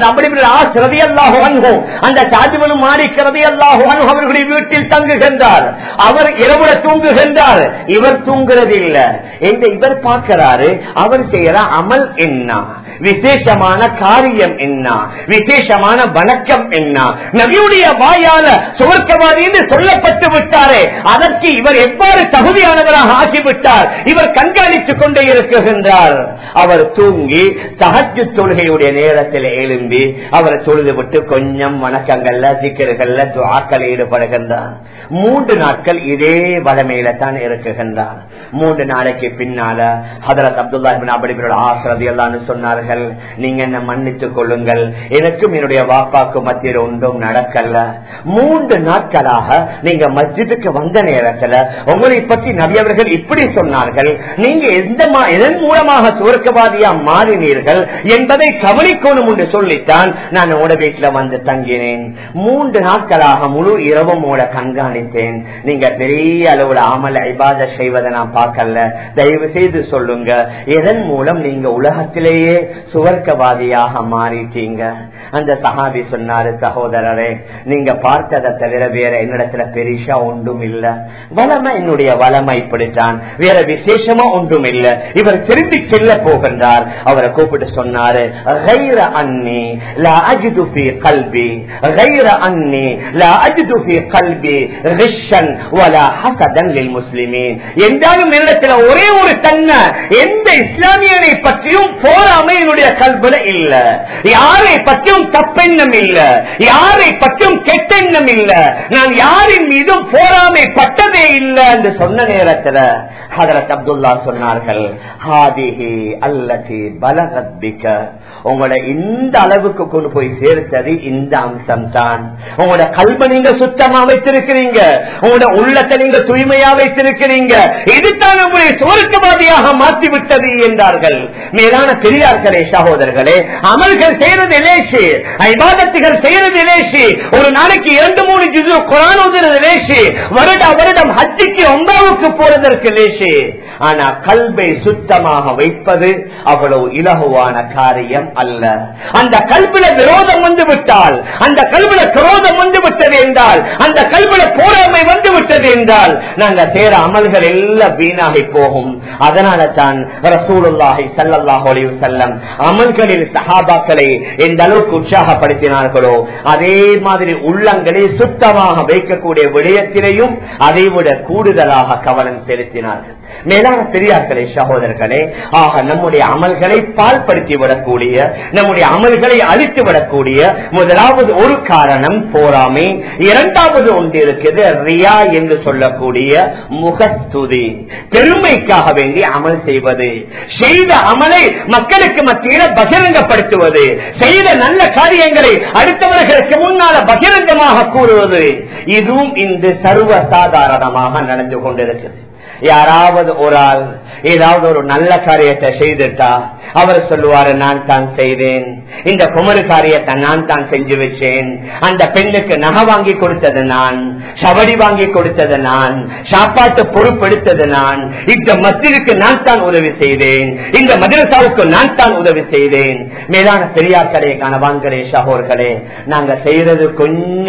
அப்துல்லாஹிபின் அந்த சாதிபனும் மாறிக்கிறது அல்லாஹு அவர்களுடைய வீட்டில் தங்குகின்றார் அவர் இரவுல தூங்குகின்றார் இவர் தூங்குறது இல்ல என்று இவர் பார்க்கிறாரு அவர் செய்யற அமல் என்ன விசேஷமான காரியம் என்ன விசேஷமான வணக்கம் என்ன நபியுடைய வாயால சுவர்க்கவாதி என்று சொல்லப்பட்டு விட்டாரே அதற்கு இவர் எவ்வாறு தகுதியானவராக ஆகிவிட்டார் இவர் கண்காணித்துக் கொண்டே இருக்குகின்றார் அவர் தூங்கி சகஜு தொழுகையுடைய நேரத்தில் எழும்பி அவர் தொழுது விட்டு கொஞ்சம் வணக்கங்கள்ல சிக்கர்கள்ல துவாக்கள் ஈடுபடுகின்றார் மூன்று நாட்கள் இதே வளமையில தான் இருக்குகின்றார் மூன்று நாளைக்கு பின்னால ஹதரத் அப்துல்லா அபடிபரோட ஆசிரதி எல்லாம் சொன்னார்கள் நீங்க என்ன மன்னித்துக் கொள்ளுங்கள் எனக்கும் என்னுடைய வாப்பாக்கு மத்தியில் ஒன்றும் நடக்கல மூன்று நாட்களாக நீங்க மஸ்ஜிதுக்கு வந்த நேரத்துல உங்களை பற்றி நபியவர்கள் இப்படி சொன்னார்கள் நீங்க எந்த எதன் மூலமாக சுவர்க்கவாதியா மாறினீர்கள் என்பதை கவனிக்கணும் என்று சொல்லித்தான் நான் உங்களோட வீட்டுல வந்து தங்கினேன் மூன்று நாட்களாக முழு இரவும் உங்கள கண்காணித்தேன் நீங்க பெரிய அளவுல அமல் ஐபாத செய்வதை நான் பார்க்கல தயவு செய்து சொல்லுங்க எதன் மூலம் நீங்க உலகத்திலேயே சுவர்க்கவாதியாக மாறிட்டீங்க அந்த சஹாபி சொன்னாரு சகோதரரே நீங்க பார்த்ததை தவிர வேற என்னிடத்துல பெரிசா ஒன்றும் இல்ல வளமை என்னுடைய வளமை இப்படித்தான் வேற விசேஷமா ஒன்றும் இல்ல இவர் திரும்பி செல்ல போகின்றார் அவரை கூப்பிட்டு சொன்னாரு غير أني لا أجد في قلبي غير أني لا أجد في قلبي غشا ولا حسدا للمسلمين என்றாலும் என்னிடத்துல ஒரே ஒரு தன்மை எந்த இஸ்லாமியனை பற்றியும் போராமை என்னுடைய கல்வில இல்ல யாரை பற்றியும் தப்பெண்ணம் இல்ல யாரை பற்றியும் கெட்டெண்ணம் இல்ல நான் யாரின் மீதும் போராமை பட்டதே இல்ல என்று சொன்ன நேரத்துல ஹதரத் அப்துல்லா சொன்னார்கள் ஹாதிஹி அல்லதி பலகத்பிக்க உங்களோட இந்த அளவுக்கு கொண்டு போய் சேர்த்தது இந்த அம்சம் தான் உங்களோட கல்வ நீங்க சுத்தமா வைத்திருக்கிறீங்க உங்களோட உள்ளத்தை நீங்க தூய்மையா வைத்திருக்கிறீங்க இதுதான் உங்களை சுவர்க்கவாதியாக மாற்றி விட்டது என்றார்கள் மேலான பெரியார்களே சகோதரர்களே அமல்கள் செய்யறது லேசு ஐபாதத்துகள் செய்யறது லேசு ஒரு நாளைக்கு இரண்டு மூணு ஜிசு குரான் ஓதுறது லேசு வருட வருடம் ஹஜ்ஜிக்கு ஒன்பதாவுக்கு போறதற்கு லேசு ஆனா கல்வை சுத்தமாக வைப்பது அவ்வளவு இலகுவான காரியம் அல்ல அந்த கல்வில விரோதம் வந்து விட்டால் அந்த கல்வில குரோதம் வந்து விட்டது என்றால் அந்த கல்வில போராமை வந்து விட்டது என்றால் நாங்க சேர அமல்கள் எல்லாம் வீணாகி போகும் அதனால தான் ரசூலுல்லாஹி சல்லல்லாஹு அலைஹி வஸல்லம் அமல்களில் சஹாபாக்களை எந்த அளவுக்கு உற்சாகப்படுத்தினார்களோ அதே மாதிரி உள்ளங்களை சுத்தமாக வைக்கக்கூடிய விடயத்திலையும் அதைவிட கூடுதலாக கவனம் செலுத்தினார்கள் மேலான பெரியார்களே சகோதரர்களே ஆக நம்முடைய அமல்களை பால்படுத்தி விடக்கூடிய நம்முடைய அமல்களை அழித்து விடக்கூடிய முதலாவது ஒரு காரணம் போராமை இரண்டாவது ஒன்று இருக்குது ரியா என்று சொல்லக்கூடிய முகஸ்துதி பெருமைக்காக வேண்டி அமல் செய்வது செய்த அமலை மக்களுக்கு மத்தியில பகிரங்கப்படுத்துவது செய்த நல்ல காரியங்களை அடுத்தவர்களுக்கு முன்னால பகிரங்கமாக கூறுவது இதுவும் இன்று சர்வ சாதாரணமாக நடந்து கொண்டிருக்கிறது யாராவது ஒரு ஆள் ஏதாவது ஒரு நல்ல காரியத்தை செய்துட்டா அவர் சொல்லுவாரு நான் தான் செய்தேன் இந்த குமரு காரியத்தை நான் தான் செஞ்சு வச்சேன் அந்த பெண்ணுக்கு நகை வாங்கி கொடுத்தது நான் சவடி வாங்கி கொடுத்தது நான் சாப்பாட்டு பொறுப்பெடுத்தது நான் இந்த மத்திற்கு நான் தான் உதவி செய்தேன் இந்த மதரசாவுக்கு நான் தான் உதவி செய்தேன் மேலான பெரியார்களே கணவான்களே சகோர்களே நாங்க செய்யறது கொஞ்சம்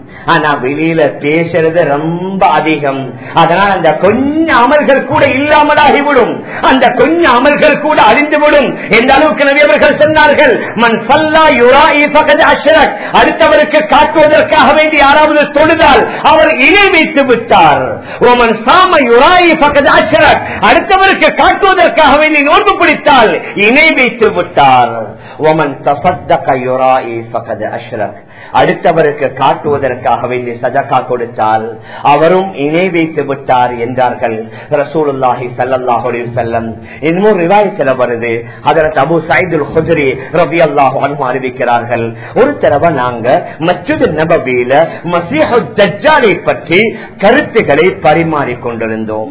ஆனா வெளியில பேசுறது ரொம்ப அதிகம் அதனால் அந்த கொஞ்சம் அமல்கள் கூட இல்லாமலாகிவிடும் அந்த கொஞ்சம் அமல்கள் கூட அழிந்துவிடும் எந்த அளவுக்கு நவியவர்கள் சொன்னார்கள் மண் சல்லா யுராஇ ஃபகத் அஷ்ரக் அடுத்தவருக்கு காட்டுவதற்காக வேண்டி யாராவது தொழுதால் அவர் இணை வைத்து விட்டார் ஓமன் சாம யுராஇ ஃபகத் அஷ்ரக் அடுத்தவருக்கு காட்டுவதற்காக வேண்டி நோன்பு பிடித்தால் இணை வைத்து விட்டார் ஓமன் தசத்தக யுராஇ ஃபகத் அஷ்ரக் அடுத்தவருக்கு காட்டுவதற்காக வேண்டி சதக்கா கொடுத்தால் அவரும் இணை வைத்து விட்டார் என்றார்கள் ரசூலுல்லாஹி ஸல்லல்லாஹு அலைஹி வஸல்லம் இன்னொரு ரிவாயத்துல வருது ஹஜரத் அபூ சயீதுல் குத்ரி ரலியல்லாஹு அன்ஹு அறிவிக்கிறார்கள் ஒரு தடவை நாங்க மஸ்ஜித் நபவியில மஸீஹு தஜ்ஜாலை பற்றி கருத்துக்களை பரிமாறிக் கொண்டிருந்தோம்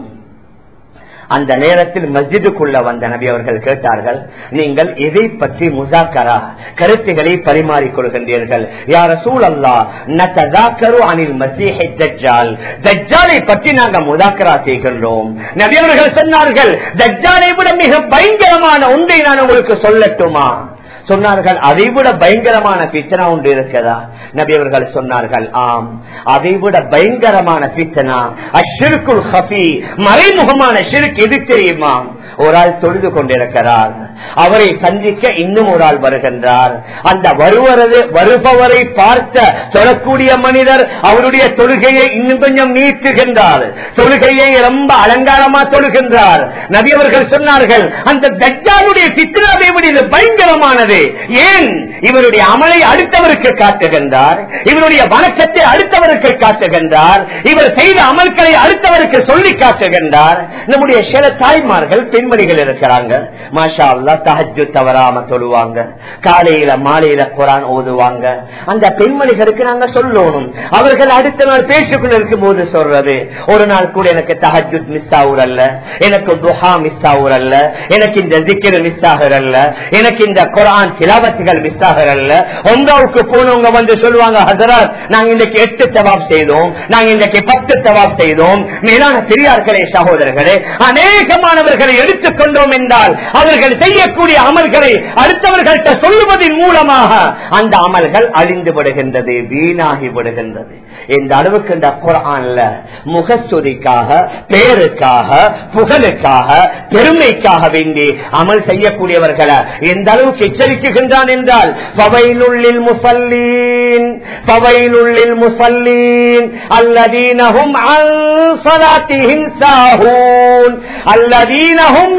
அந்த நேரத்தில் மஸ்ஜிதுக்குள்ள வந்த நபி அவர்கள் கேட்டார்கள் நீங்கள் எதை பற்றி முசாக்கரா கருத்துக்களை பரிமாறிக் கொள்கின்றீர்கள் யார சூழல்லா நததாக்கரு அனில் மசீஹை தஜ்ஜால் தஜ்ஜாலை பற்றி நாங்க முதாக்கரா செய்கின்றோம் நபி அவர்கள் சொன்னார்கள் தஜ்ஜாலை விட மிக பயங்கரமான ஒன்றை நான் உங்களுக்கு சொல்லட்டுமா சொன்னார்கள் அதைவிட பயங்கரமான பித்தனா ஒன்று இருக்கிறதா நபி அவர்கள் சொன்னார்கள் ஆம் அதைவிட பயங்கரமான பித்தனா அஷிருக்குள் ஹபி மறைமுகமான ஷிருக்கு எது தெரியுமா ஒரு ஆள் தொழுது கொண்டிருக்கிறார் அவரை சந்திக்க இன்னும் ஒரு ஆள் வருகின்றார் அந்த வருவரது வருபவரை பார்த்த தொழக்கூடிய மனிதர் அவருடைய தொழுகையை இன்னும் கொஞ்சம் நீட்டுகின்றார் தொழுகையை ரொம்ப அலங்காரமா தொழுகின்றார் நபி அவர்கள் சொன்னார்கள் அந்த தஜ்ஜாலுடைய சித்திராவை விட இது பயங்கரமானது ஏன் இவருடைய அமலை அடுத்தவருக்கு காட்டுகின்றார் இவருடைய வணக்கத்தை அடுத்தவருக்கு காட்டுகின்றார் இவர் செய்த அமல்களை அடுத்தவருக்கு சொல்லி காட்டுகின்றார் நம்முடைய சில தாய்மார்கள் பெண்மணிகள் இருக்கிறாங்க மாஷா அல்லா தஹஜு தவறாம சொல்லுவாங்க காலையில மாலையில குரான் ஓதுவாங்க அந்த பெண்மணிகளுக்கு நாங்க சொல்லணும் அவர்கள் அடுத்த நாள் பேசிக்கொண்டு இருக்கும் போது சொல்றது ஒரு நாள் கூட எனக்கு தஹஜு மிஸ் ஆகுறல்ல எனக்கு துஹா மிஸ் ஆகுறல்ல எனக்கு இந்த திக்கிற மிஸ் ஆகுறல்ல எனக்கு இந்த குரான் சிலாபத்துகள் மிஸ் ஆகுறல்ல ஒன்றாவுக்கு போனவங்க வந்து சொல்லுவாங்க ஹசரத் நாங்க இன்னைக்கு எட்டு தவாப் செய்தோம் நாங்க இன்னைக்கு பத்து தவாப் செய்தோம் மேலான பெரியார்களே சகோதரர்களே அநேகமானவர்களை எடுத்துக்கொண்டோம் என்றால் அவர்கள் செய்யக்கூடிய அமல்களை அடுத்தவர்கள்ட்ட சொல்லுவதன் மூலமாக அந்த அமல்கள் அழிந்து விடுகின்றது வீணாகி விடுகின்றது இந்த அளவுக்கு இந்த குரான்ல முகஸ்துதிக்காக பேருக்காக புகழுக்காக பெருமைக்காக வேண்டி அமல் செய்யக்கூடியவர்களை எந்த அளவுக்கு எச்சரிக்குகின்றான் என்றால் பவையிலுள்ளில் முசல்லீன் பவையிலுள்ளில் முசல்லீன் அல்லதீனகும் அல்சலாத்திஹிம் சாஹூன் அல்லதீனகும்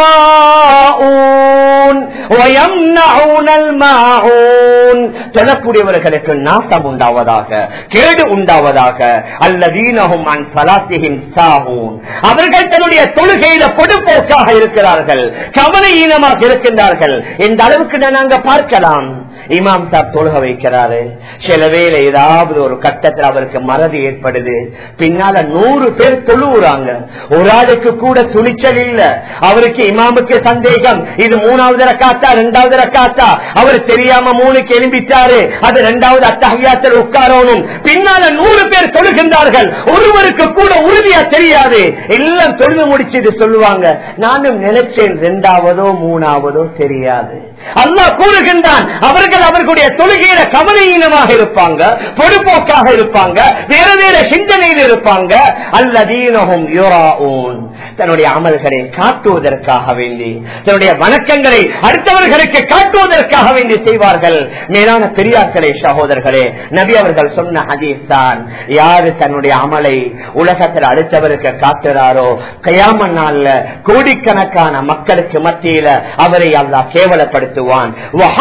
யுராஊன் ويمنعون الماعون சொல்லக்கூடியவர்களுக்கு நாசம் உண்டாவதாக கேடு உண்டாவதாக அல்லதீனகும் அன் சலாத்திஹிம் சாஹூன் அவர்கள் தன்னுடைய தொழுகையில பொடுப்போக்காக இருக்கிறார்கள் கவலையீனமாக இருக்கின்றார்கள் இந்த அளவுக்கு நாங்க பார்க்கலாம் இமாம் சாப் தொழுக வைக்கிறாரு சில வேளை ஏதாவது ஒரு கட்டத்தில் அவருக்கு மறதி ஏற்படுது பின்னால நூறு பேர் தொழுவுறாங்க ஒரு ஆளுக்கு கூட துணிச்சல் இல்ல அவருக்கு இமாமுக்கு சந்தேகம் இது மூணாவது ரக்காத்தா ரெண்டாவது ரக்காத்தா அவர் தெரியாம மூணுக்கு எழும்பிச்சாரு அது ரெண்டாவது அத்தகையாத்தில் உட்காரணும் பின்னால நூறு பேர் தொழுகின்றார்கள் ஒருவருக்கு கூட உறுதியா தெரியாது எல்லாம் தொழுது முடிச்சு சொல்லுவாங்க நானும் நினைச்சேன் ரெண்டாவதோ மூணாவதோ தெரியாது அல்லா கூறுகின்றான் அவர்கள் அவர்களுடைய தொழுகையில கவலையீனமாக இருப்பாங்க பொறுப்போக்காக இருப்பாங்க வேற வேற சிந்தனையில் இருப்பாங்க அல்லதீனகும் யோராவும் தன்னுடைய அமல்களை காட்டுவதற்காக வேண்டி தன்னுடைய வணக்கங்களை அடுத்தவர்களுக்கு காட்டுவதற்காக வேண்டி செய்வார்கள் மேலான பெரியார்களே சகோதரர்களே நபி அவர்கள் சொன்ன ஹதீஸ் தான் யாரு தன்னுடைய அமலை உலகத்தில் அடுத்தவருக்கு காட்டுறாரோ கயாம நாள்ல கோடிக்கணக்கான மக்களுக்கு மத்தியில அவரை அல்லாஹ் கேவலப்படுத்துவான்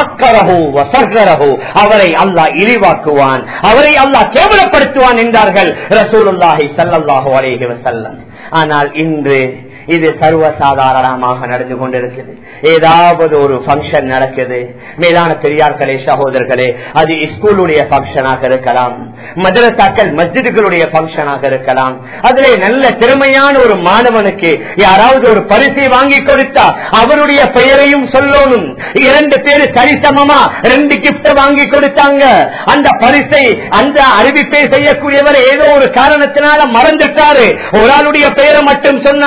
அவரை அல்லாஹ் இழிவாக்குவான் அவரை அல்லாஹ் கேவலப்படுத்துவான் என்றார்கள் ரசூலுல்லாஹி சல்லாஹூ அலேஹி வசல்லம் ஆனால் இன்று இது சர்வசாதாரணமாக நடந்து கொண்டிருக்குது ஏதாவது ஒரு பங்கன் நடக்குது மேலான பெரியார்களே சகோதரர்களே அது ஸ்கூலுடைய பங்கனாக இருக்கலாம் மதரசாக்கள் மஸ்ஜிதுகளுடைய பங்கனாக இருக்கலாம் அதிலே நல்ல திறமையான ஒரு மாணவனுக்கு யாராவது ஒரு பரிசை வாங்கி கொடுத்தா அவருடைய பெயரையும் சொல்லணும் இரண்டு பேரு சரிசமமா ரெண்டு கிப்ட வாங்கி கொடுத்தாங்க அந்த பரிசை அந்த அறிவிப்பை செய்யக்கூடியவர் ஏதோ ஒரு காரணத்தினால மறந்துட்டாரு ஒரு ஆளுடைய பெயரை மட்டும் சொன்னாரு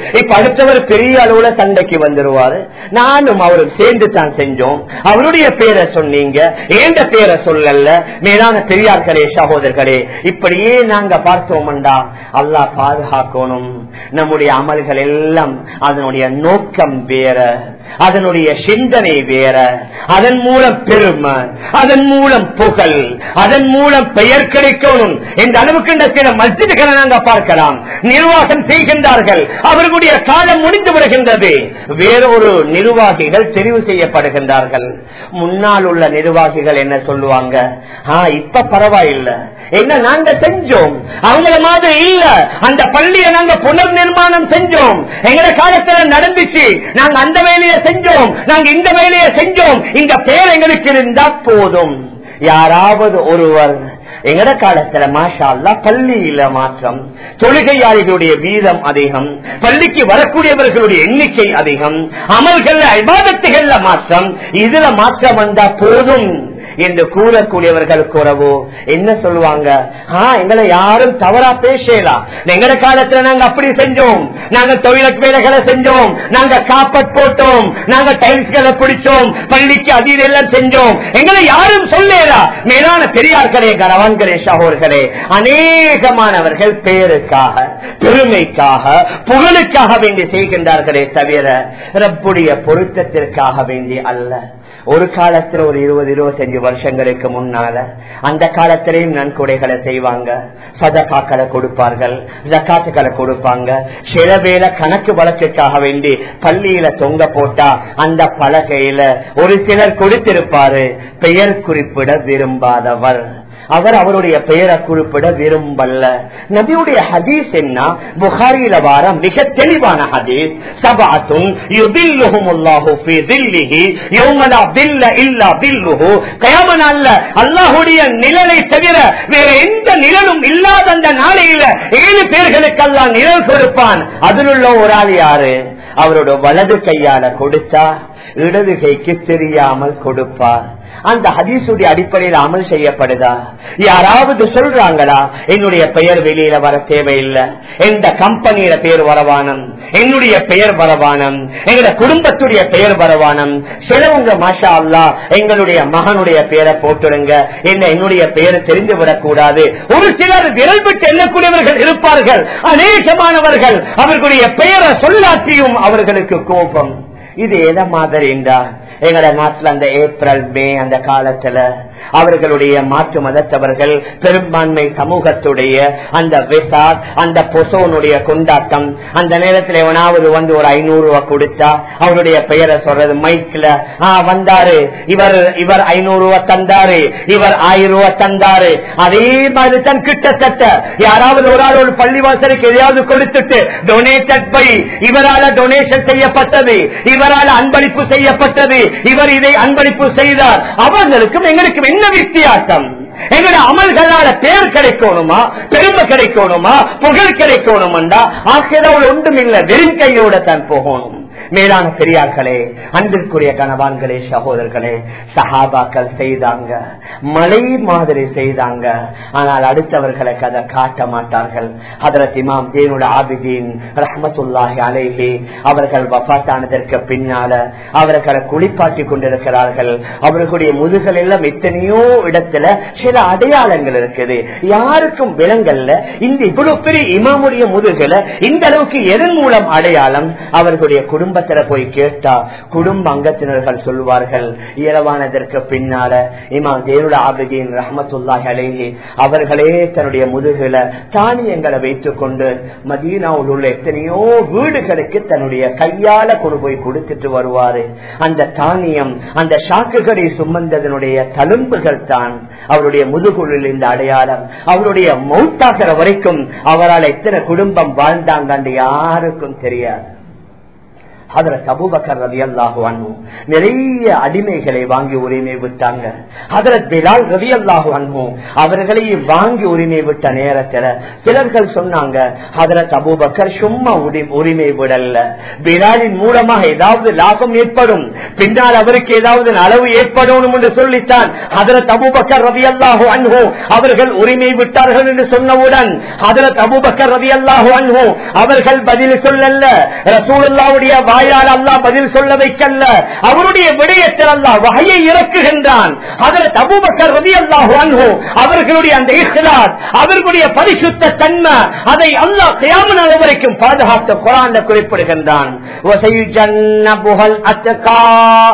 இப்ப அடுத்தவர் பெரிய அளவுல சண்டைக்கு வந்துருவாரு நானும் அவரும் சேர்ந்து தான் செஞ்சோம் அவருடைய பேரை சொன்னீங்க ஏண்ட பேரை சொல்லல மேலான பெரியார்களே சகோதரர்களே இப்படியே நாங்க பார்த்தோம்டா அல்லாஹ் பாதுகாக்கணும் நம்முடைய அமல்கள் எல்லாம் அதனுடைய நோக்கம் வேற அதனுடைய சிந்தனை வேற அதன் மூலம் பெருமை அதன் மூலம் புகழ் அதன் மூலம் பெயர் கிடைக்கணும் என்ற அளவுக்கு இந்த சில மஸ்ஜிதுகளை நாங்க பார்க்கலாம் நிர்வாகம் செய்கின்றார்கள் அவர்களுடைய காலம் முடிந்து விடுகின்றது வேறொரு நிர்வாகிகள் தெரிவு செய்யப்படுகின்றார்கள் முன்னால் உள்ள நிர்வாகிகள் என்ன சொல்லுவாங்க ஆ இப்ப பரவாயில்லை என்ன நாங்க செஞ்சோம் அவங்கள மாதிரி இல்ல அந்த பள்ளியை நாங்க புனர் நிர்மாணம் செஞ்சோம் எங்கட காலத்துல நடந்துச்சு நாங்க அந்த வேலையை செஞ்சோம் நாங்க இந்த வேலையை செஞ்சோம் இந்த பேர் எங்களுக்கு இருந்தா போதும் யாராவது ஒருவர் எங்கட காலத்துல மாஷா அல்லா பள்ளியில மாற்றம் தொழுகையாளிகளுடைய வீதம் அதிகம் பள்ளிக்கு வரக்கூடியவர்களுடைய எண்ணிக்கை அதிகம் அமல்கள்ல விவாதத்துகள்ல மாற்றம் இதுல மாற்றம் வந்தா போதும் என்று கூறக்கூடியவர்கள் கூறவோ என்ன சொல்லுவாங்க ஆ எங்களை யாரும் தவறா பேசலாம் எங்கட காலத்துல நாங்க அப்படி செஞ்சோம் நாங்க தொழிலட் வேலைகளை செஞ்சோம் நாங்க காப்பட் போட்டோம் நாங்க டைல்ஸ்களை பிடிச்சோம் பள்ளிக்கு அதீத எல்லாம் செஞ்சோம் எங்களை யாரும் சொல்லலா மேலான பெரியார்களே கரவான்களே சகோர்களே அநேகமானவர்கள் பேருக்காக பெருமைக்காக புகழுக்காக வேண்டி செய்கின்றார்களே தவிர ரப்புடைய பொருத்தத்திற்காக வேண்டி அல்ல ஒரு காலத்துல ஒரு இருபது இருபத்தஞ்சு வருஷங்களுக்கு முன்னால அந்த காலத்திலையும் நன்கொடைகளை செய்வாங்க சதகாக்களை கொடுப்பார்கள் ஜக்காத்துக்களை கொடுப்பாங்க சில வேலை கணக்கு வழக்குக்காக வேண்டி பள்ளியில தொங்க போட்டா அந்த பலகையில ஒரு சிலர் கொடுத்திருப்பாரு பெயர் குறிப்பிட விரும்பாதவர் அவர் அவருடைய பெயரை குறிப்பிட விரும்பல்ல நபியுடைய ஹதீஸ் என்ன புகாரியில வார மிக தெளிவான ஹதீஸ் சபாத்தும் அல்லாஹுடைய நிழலை தவிர வேற எந்த நிழலும் இல்லாத அந்த நாளையில ஏழு பேர்களுக்கெல்லாம் நிழல் கொடுப்பான் அதில் உள்ள ஒரு ஆள் யாரு அவரோட வலது கையால கொடுத்தா இடது கைக்கு தெரியாமல் கொடுப்பார் அந்த ஹதீசுடைய அடிப்படையில் அமல் செய்யப்படுதா யாராவது சொல்றாங்களா என்னுடைய பெயர் வெளியில வர தேவையில்லை எந்த கம்பெனியில பெயர் வரவானம் என்னுடைய பெயர் வரவானம் எங்களுடைய குடும்பத்துடைய பெயர் வரவானம் சிலவங்க மாஷா அல்லா எங்களுடைய மகனுடைய பெயரை போட்டுடுங்க என்ன என்னுடைய பெயர் தெரிந்து விடக்கூடாது ஒரு சிலர் விரல் விட்டு எண்ணக்கூடியவர்கள் இருப்பார்கள் அநேகமானவர்கள் அவர்களுடைய பெயரை சொல்லாற்றியும் அவர்களுக்கு கோபம் இது எத மாதிரி என்றா எங்கட நாட்டில் அந்த ஏப்ரல் மே அந்த காலத்துல அவர்களுடைய மாற்று மதத்தவர்கள் பெரும்பான்மை சமூகத்துடைய அந்த விசாத் அந்த பொசோனுடைய கொண்டாட்டம் அந்த நேரத்தில் எவனாவது வந்து ஒரு ஐநூறு ரூபாய் கொடுத்தா அவருடைய பெயரை சொல்றது மைக்ல வந்தாரு இவர் இவர் ஐநூறு ரூபாய் தந்தாரு இவர் ஆயிரம் ரூபாய் தந்தாரு அதே மாதிரி தான் கிட்டத்தட்ட யாராவது ஒரு ஆள் ஒரு பள்ளிவாசலுக்கு எதையாவது கொடுத்துட்டு டொனேட்டட் பை இவரால டொனேஷன் செய்யப்பட்டது இவரால் அன்பளிப்பு செய்யப்பட்டது இவர் இதை அன்பளிப்பு செய்தார் அவர்களுக்கும் எங்களுக்கும் என்ன வித்தியாசம் எங்களுடைய அமல்களால பேர் கிடைக்கணுமா பெருமை கிடைக்கணுமா புகழ் கிடைக்கணும்டா ஆசிரியர் ஒன்றும் இல்லை வெறும் கையோட தான் போகணும் மேலான பெரியார்களே அன்பிற்குரிய கணவான்களே சகோதரர்களே சஹாபாக்கள் செய்தாங்க மலை மாதிரி செய்தாங்க ஆனால் அடுத்தவர்களுக்கு அதை காட்ட மாட்டார்கள் அதற்கு இமாம் தேனோட ஆபிதீன் ரஹமத்துல்லாஹி அலைஹி அவர்கள் வபாத்தானதற்கு பின்னால அவர்களை குளிப்பாட்டி கொண்டிருக்கிறார்கள் அவர்களுடைய முதுகல் எல்லாம் எத்தனையோ இடத்துல சில அடையாளங்கள் இருக்குது யாருக்கும் விலங்கல்ல இந்த இவ்வளவு பெரிய இமாமுடைய முதுகல இந்த அளவுக்கு எதன் மூலம் அடையாளம் அவர்களுடைய குடும்பத்துல போய் கேட்டா குடும்ப அங்கத்தினர்கள் சொல்வார்கள் இரவானதற்கு பின்னால இமாம் தேருட ஆபிதீன் ரஹமத்துல்லாஹி அலைஹி அவர்களே தன்னுடைய முதுகுல தானியங்களை வைத்துக் கொண்டு மதீனாவில் உள்ள எத்தனையோ வீடுகளுக்கு தன்னுடைய கையால கொண்டு போய் கொடுத்துட்டு வருவாரு அந்த தானியம் அந்த சாக்குகளை சுமந்ததனுடைய தழும்புகள் தான் அவருடைய முதுகுளில் இந்த அடையாளம் அவருடைய மௌத்தாகிற வரைக்கும் அவரால் எத்தனை குடும்பம் வாழ்ந்தாங்க யாருக்கும் தெரியாது ஹதரத் அபூபக்கர் ரவி அல்லாஹு அன்பு நிறைய அடிமைகளை வாங்கி உரிமை விட்டாங்க ஹதரத் பிலால் ரவி அல்லாஹு அன்பு அவர்களை வாங்கி உரிமை விட்ட நேரத்தில் சிலர்கள் சொன்னாங்க ஹதரத் அபூபக்கர் சும்மா உரி- உரிமை விடல பிலாலின் மூலமாக ஏதாவது லாபம் ஏற்படும் பின்னால் அவருக்கு ஏதாவது அளவு ஏற்படும் என்று சொல்லித்தான் ஹதரத் அபூபக்கர் ரவி அல்லாஹு அன்ஹு அவர்கள் உரிமை விட்டார்கள் என்று சொன்னவுடன் ஹதரத் அபூபக்கர் ரவி அல்லாஹு அன்ஹு அவர்கள் பதில் சொல்லல்ல ரசூலுல்லாவுடைய வாயால் அல்லாஹ் பதில் சொல்ல வைக்கல்ல அவருடைய விடயத்தில் அல்லாஹ் வகையை இறக்குகின்றான் ஹதரத் அபூபக்கர் ரவி அல்லாஹு அன்ஹு அவர்களுடைய அந்த இஹ்லாஸ் அவர்களுடைய பரிசுத்த தன்மை அதை அல்லாஹ் கியாம நாள் வரைக்கும் பாதுகாத்த குரான் குறிப்பிடுகின்றான் وَسَيُجَنَّبُهَا الْأَتْقَى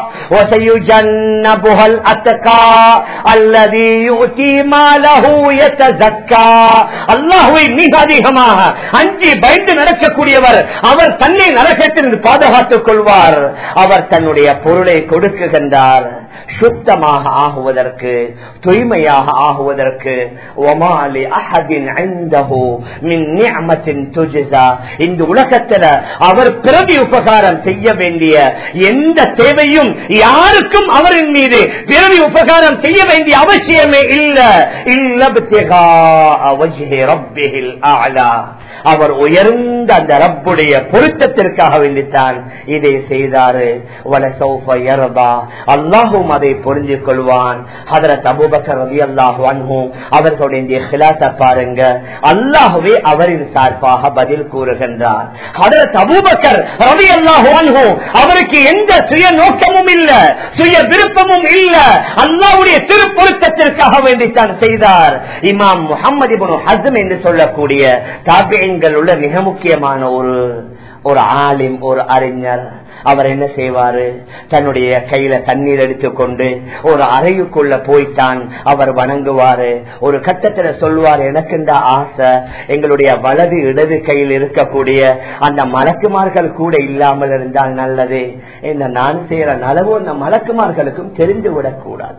وَسَيُجَنَّبُهَا الْأَتْقَى الَّذِي يُؤْتِي مَالَهُ يَتَزَكَّى அல்லாஹ்வை மிக அதிகமாக அஞ்சி பயந்து நடக்கக்கூடியவர் அவர் தன்னை நரகத்திலிருந்து பாதுகாத்துக் கொள்வார் அவர் தன்னுடைய பொருளை கொடுக்குகின்றார் சுத்தமாக ஆகுவதற்கு தூய்மையாக ஆகுவதற்கு ஒமாலி அஹதின் ஐந்தஹு மின் நிஅமத்தின் துஜ்ஸா இந்த உலகத்துல அவர் பிறவி உபகாரம் செய்ய வேண்டிய எந்த தேவையும் யாருக்கும் அவரின் மீது பிறவி உபகாரம் செய்ய வேண்டிய அவசியமே இல்ல இல்ல ரப்பிஹில் ஆலா அவர் உயர்ந்த அந்த ரப்புடைய பொருத்தத்திற்காக வேண்டித்தான் இதை செய்தாரு வல சௌஃப யர்தா அல்லாஹும் அதை புரிஞ்சு கொள்வான் ஹதரத் அபூபக்கர் ரலியல்லாஹு அன்ஹு அவர்களுடைய இஹ்லாஸ பாருங்க அல்லாஹ்வே அவரின் சார்பாக பதில் கூறுகின்றார் ஹதரத் அபூபக்கர் ரலியல்லாஹு அன்ஹு அவருக்கு எந்த சுய நோக்கமும் இல்ல சுய விருப்பமும் இல்ல அல்லாஹ்வுடைய திருப்பொருத்தத்திற்காக வேண்டித்தான் செய்தார் இமாம் முஹம்மது இப்னு ஹஸ்ம் என்று சொல்லக்கூடிய தாபியங்கள் உள்ள மிக முக்கியமான ஒரு ஒரு ஆலிம் ஒரு அறிஞர் அவர் என்ன செய்வாரு தன்னுடைய கையில தண்ணீர் எடுத்துக்கொண்டு ஒரு அறையுக்குள்ள போய்த்தான் அவர் வணங்குவாரு ஒரு கட்டத்துல சொல்லுவார் எனக்கு இந்த ஆசை எங்களுடைய வலது இடது கையில் இருக்கக்கூடிய அந்த மலக்குமார்கள் கூட இல்லாமல் இருந்தால் நல்லது இந்த நான் செய்யற நலவு அந்த மலக்குமார்களுக்கும் தெரிந்து விடக்கூடாது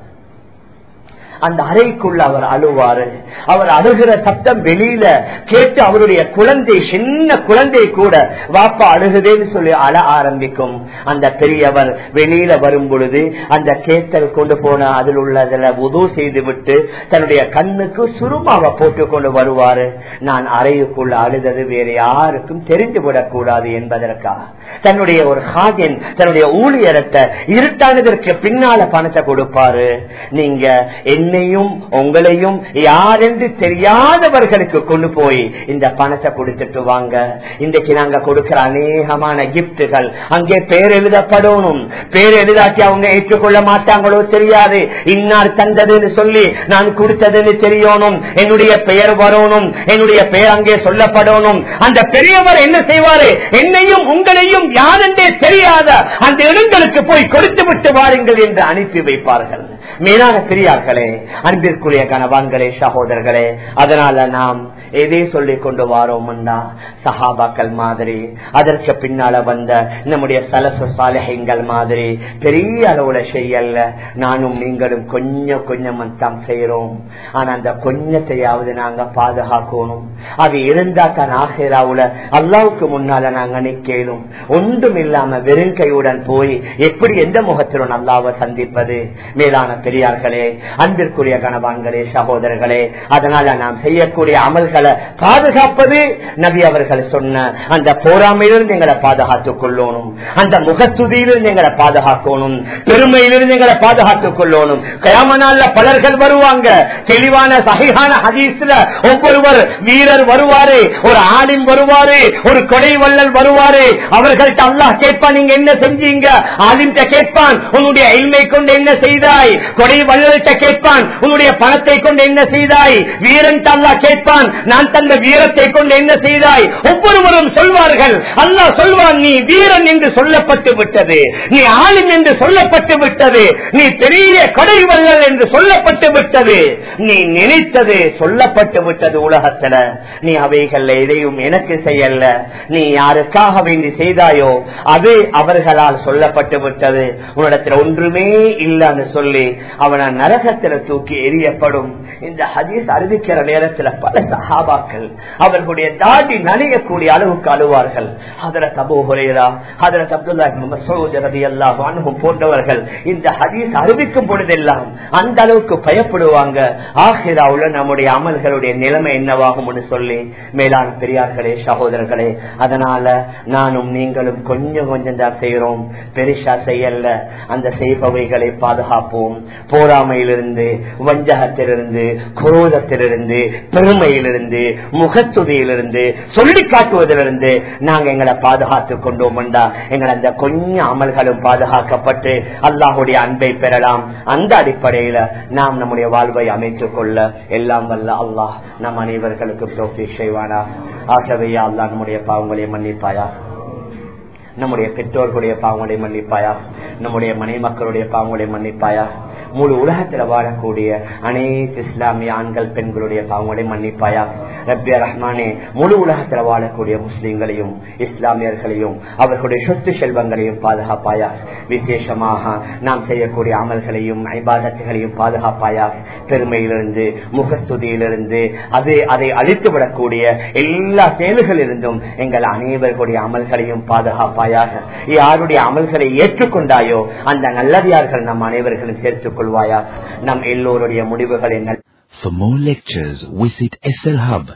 அந்த அறைக்குள்ள அவர் அழுவாரு அவர் அழுகிற சத்தம் வெளியில கேட்டு அவருடைய குழந்தை சின்ன குழந்தை கூட வாப்பா அழுகுதேன்னு சொல்லி அழ ஆரம்பிக்கும் அந்த பெரியவர் வெளியில வரும் பொழுது அந்த கேத்தல் கொண்டு போன அதில் உள்ளதுல உதவு செய்து விட்டு தன்னுடைய கண்ணுக்கு சுருமாவை போட்டு கொண்டு வருவாரு நான் அறையுக்குள்ள அழுதது வேறு யாருக்கும் தெரிந்து விடக்கூடாது என்பதற்காக தன்னுடைய ஒரு ஹாஜன் தன்னுடைய ஊழியரத்தை இருட்டானதற்கு பின்னால பணத்தை கொடுப்பாரு நீங்க என்னையும் உங்களையும் யாரென்று தெரியாதவர்களுக்கு கொண்டு போய் இந்த பணத்தை கொடுத்துட்டு வாங்க இன்றைக்கு நாங்க கொடுக்கிற அநேகமான கிப்டுகள் அங்கே பேர் எழுதப்படணும் பேர் எழுதாட்டி அவங்க ஏற்றுக்கொள்ள மாட்டாங்களோ தெரியாது இன்னார் தந்ததுன்னு சொல்லி நான் கொடுத்ததுன்னு தெரியணும் என்னுடைய பெயர் வரணும் என்னுடைய பெயர் அங்கே சொல்லப்படணும் அந்த பெரியவர் என்ன செய்வாரு என்னையும் உங்களையும் யாரென்றே தெரியாத அந்த இடங்களுக்கு போய் கொடுத்து விட்டு வாருங்கள் என்று அனுப்பி வைப்பார்கள் மேலான பெரியார்களே அன்பிற்குரிய கணவான்களே சகோதரர்களே அதனால நாம் எதை சொல்லிக் கொண்டு வாரோம்னா சஹாபாக்கள் மாதிரி அதற்கு பின்னால வந்த நம்முடைய சலச சாலைகள் மாதிரி பெரிய அளவுல செய்யல நானும் நீங்களும் கொஞ்சம் கொஞ்சம் தான் செய்யறோம் ஆனா அந்த கொஞ்சத்தையாவது நாங்க பாதுகாக்கணும் அது இருந்தா தான் ஆசிராவுல அல்லாவுக்கு முன்னால நாங்க நிக்கணும் ஒன்றும் இல்லாம வெறும் கையுடன் போய் எப்படி எந்த முகத்திலும் அல்லாவை சந்திப்பது மேலான பெரியார்களே அன்பிற்குரிய கணவான்களே சகோதரர்களே அதனால நாம் செய்யக்கூடிய அமல்களை பாதுகாப்பது நபி அவர்கள் சொன்ன அந்த போராமையிலிருந்து எங்களை பாதுகாத்துக் கொள்ளணும் அந்த முகத்துதியிலிருந்து எங்களை பாதுகாக்கணும் பெருமையிலிருந்து எங்களை பாதுகாத்துக் கொள்ளணும் கயாமனால பலர்கள் வருவாங்க தெளிவான சகையான ஹதீஸ்ல ஒவ்வொருவர் வீரர் வருவாரு ஒரு ஆலிம் வருவாரு ஒரு கொடை வள்ளல் வருவாரு அவர்கள்ட்ட அல்லாஹ் கேட்பான் நீங்க என்ன செஞ்சீங்க ஆலிம்கிட்ட கேட்பான் உன்னுடைய எல்மை கொண்டு என்ன செய்தாய் கொடை வள்ளல்கிட்ட கேட்பான் உன்னுடைய பணத்தை கொண்டு என்ன செய்தாய் வீரன் அல்லாஹ் கேட்பான் நான் தந்த வீரத்தை கொண்டு என்ன செய்தாய் ஒவ்வொருவரும் சொல்வார்கள் அல்லாஹ் சொல்வான் நீ வீரன் என்று சொல்லப்பட்டு விட்டது நீ ஆளும் என்று சொல்லப்பட்டு விட்டது நீ பெரிய கொடை வள்ளல் என்று சொல்லப்பட்டு விட்டது நீ நினைத்தது சொல்லப்பட்டு விட்டது உலகத்துல நீ அவைகள் எதையும் எனக்கு செய்யல நீ யாருக்காக வேண்டி செய்தாயோ அது அவர்களால் சொல்லப்பட்டு விட்டது உன்னிடத்துல ஒன்றுமே இல்லைன்னு சொல்லி அவனை நரகத்துல தூக்கி எரியப்படும் இந்த ஹதீஸ் அறிவிக்கிற நேரத்துல பல சஹாபா சஹாபாக்கள் அவர்களுடைய தாடி நனையக்கூடிய அளவுக்கு அழுவார்கள் ஹதரத் அபூ ஹுரைரா ஹதரத் அப்துல்லாஹி மசூத் ரலியல்லாஹு அன்ஹு போன்றவர்கள் இந்த ஹதீஸ் அறிவிக்கும் பொழுதெல்லாம் அந்த அளவுக்கு பயப்படுவாங்க ஆஹிராவுல நம்முடைய அமல்களுடைய நிலைமை என்னவாகும்னு சொல்லி மேலாண் பெரியார்களே சகோதரர்களே அதனால நானும் நீங்களும் கொஞ்சம் கொஞ்சம் தான் செய்யறோம் பெருசா செய்யல அந்த செய்பவைகளை பாதுகாப்போம் போராமையிலிருந்து வஞ்சகத்திலிருந்து குரோதத்திலிருந்து பெருமையிலிருந்து முகத்துதியிலிருந்து சொல்லி காட்டுவதிலிருந்து நாங்க எங்களை பாதுகாத்துக் கொண்டோம் எங்களை அந்த கொஞ்சம் அமல்களும் பாதுகாக்கப்பட்டு அல்லாஹுடைய அன்பை பெறலாம் அந்த அடிப்படையில நாம் நம்முடைய வாழ்வை அமைத்துக் கொள்ள எல்லாம் வல்ல அல்லாஹ் நம் அனைவர்களுக்கும் தோல்வி செய்வானா ஆகவே அல்லாஹ் நம்முடைய பாவங்களை மன்னிப்பாயா நம்முடைய பெற்றோர்களுடைய பாவங்களை மன்னிப்பாயா நம்முடைய மனை மக்களுடைய பாவங்களை மன்னிப்பாயா முழு உலகத்தில் வாழக்கூடிய அனைத்து இஸ்லாமிய ஆண்கள் பெண்களுடைய பாவங்களை மன்னிப்பாயா ரப்யா ரஹ்மானே முழு உலகத்தில் வாழக்கூடிய முஸ்லிம்களையும் இஸ்லாமியர்களையும் அவர்களுடைய சொத்து செல்வங்களையும் பாதுகாப்பாயா விசேஷமாக நாம் செய்யக்கூடிய அமல்களையும் ஐபாதத்துகளையும் பாதுகாப்பாயா பெருமையிலிருந்து முகஸ்துதியிலிருந்து அது அதை அழித்து விடக்கூடிய எல்லா செயல்களிலிருந்தும் எங்கள் அனைவர்களுடைய அமல்களையும் பாதுகாப்பாயாக யாருடைய அமல்களை ஏற்றுக்கொண்டாயோ அந்த நல்லதியார்கள் நம் அனைவர்களும் சேர்த்துக் கொள்வாயா நம் எல்லோருடைய முடிவுகளை For more lectures, visit SL Hub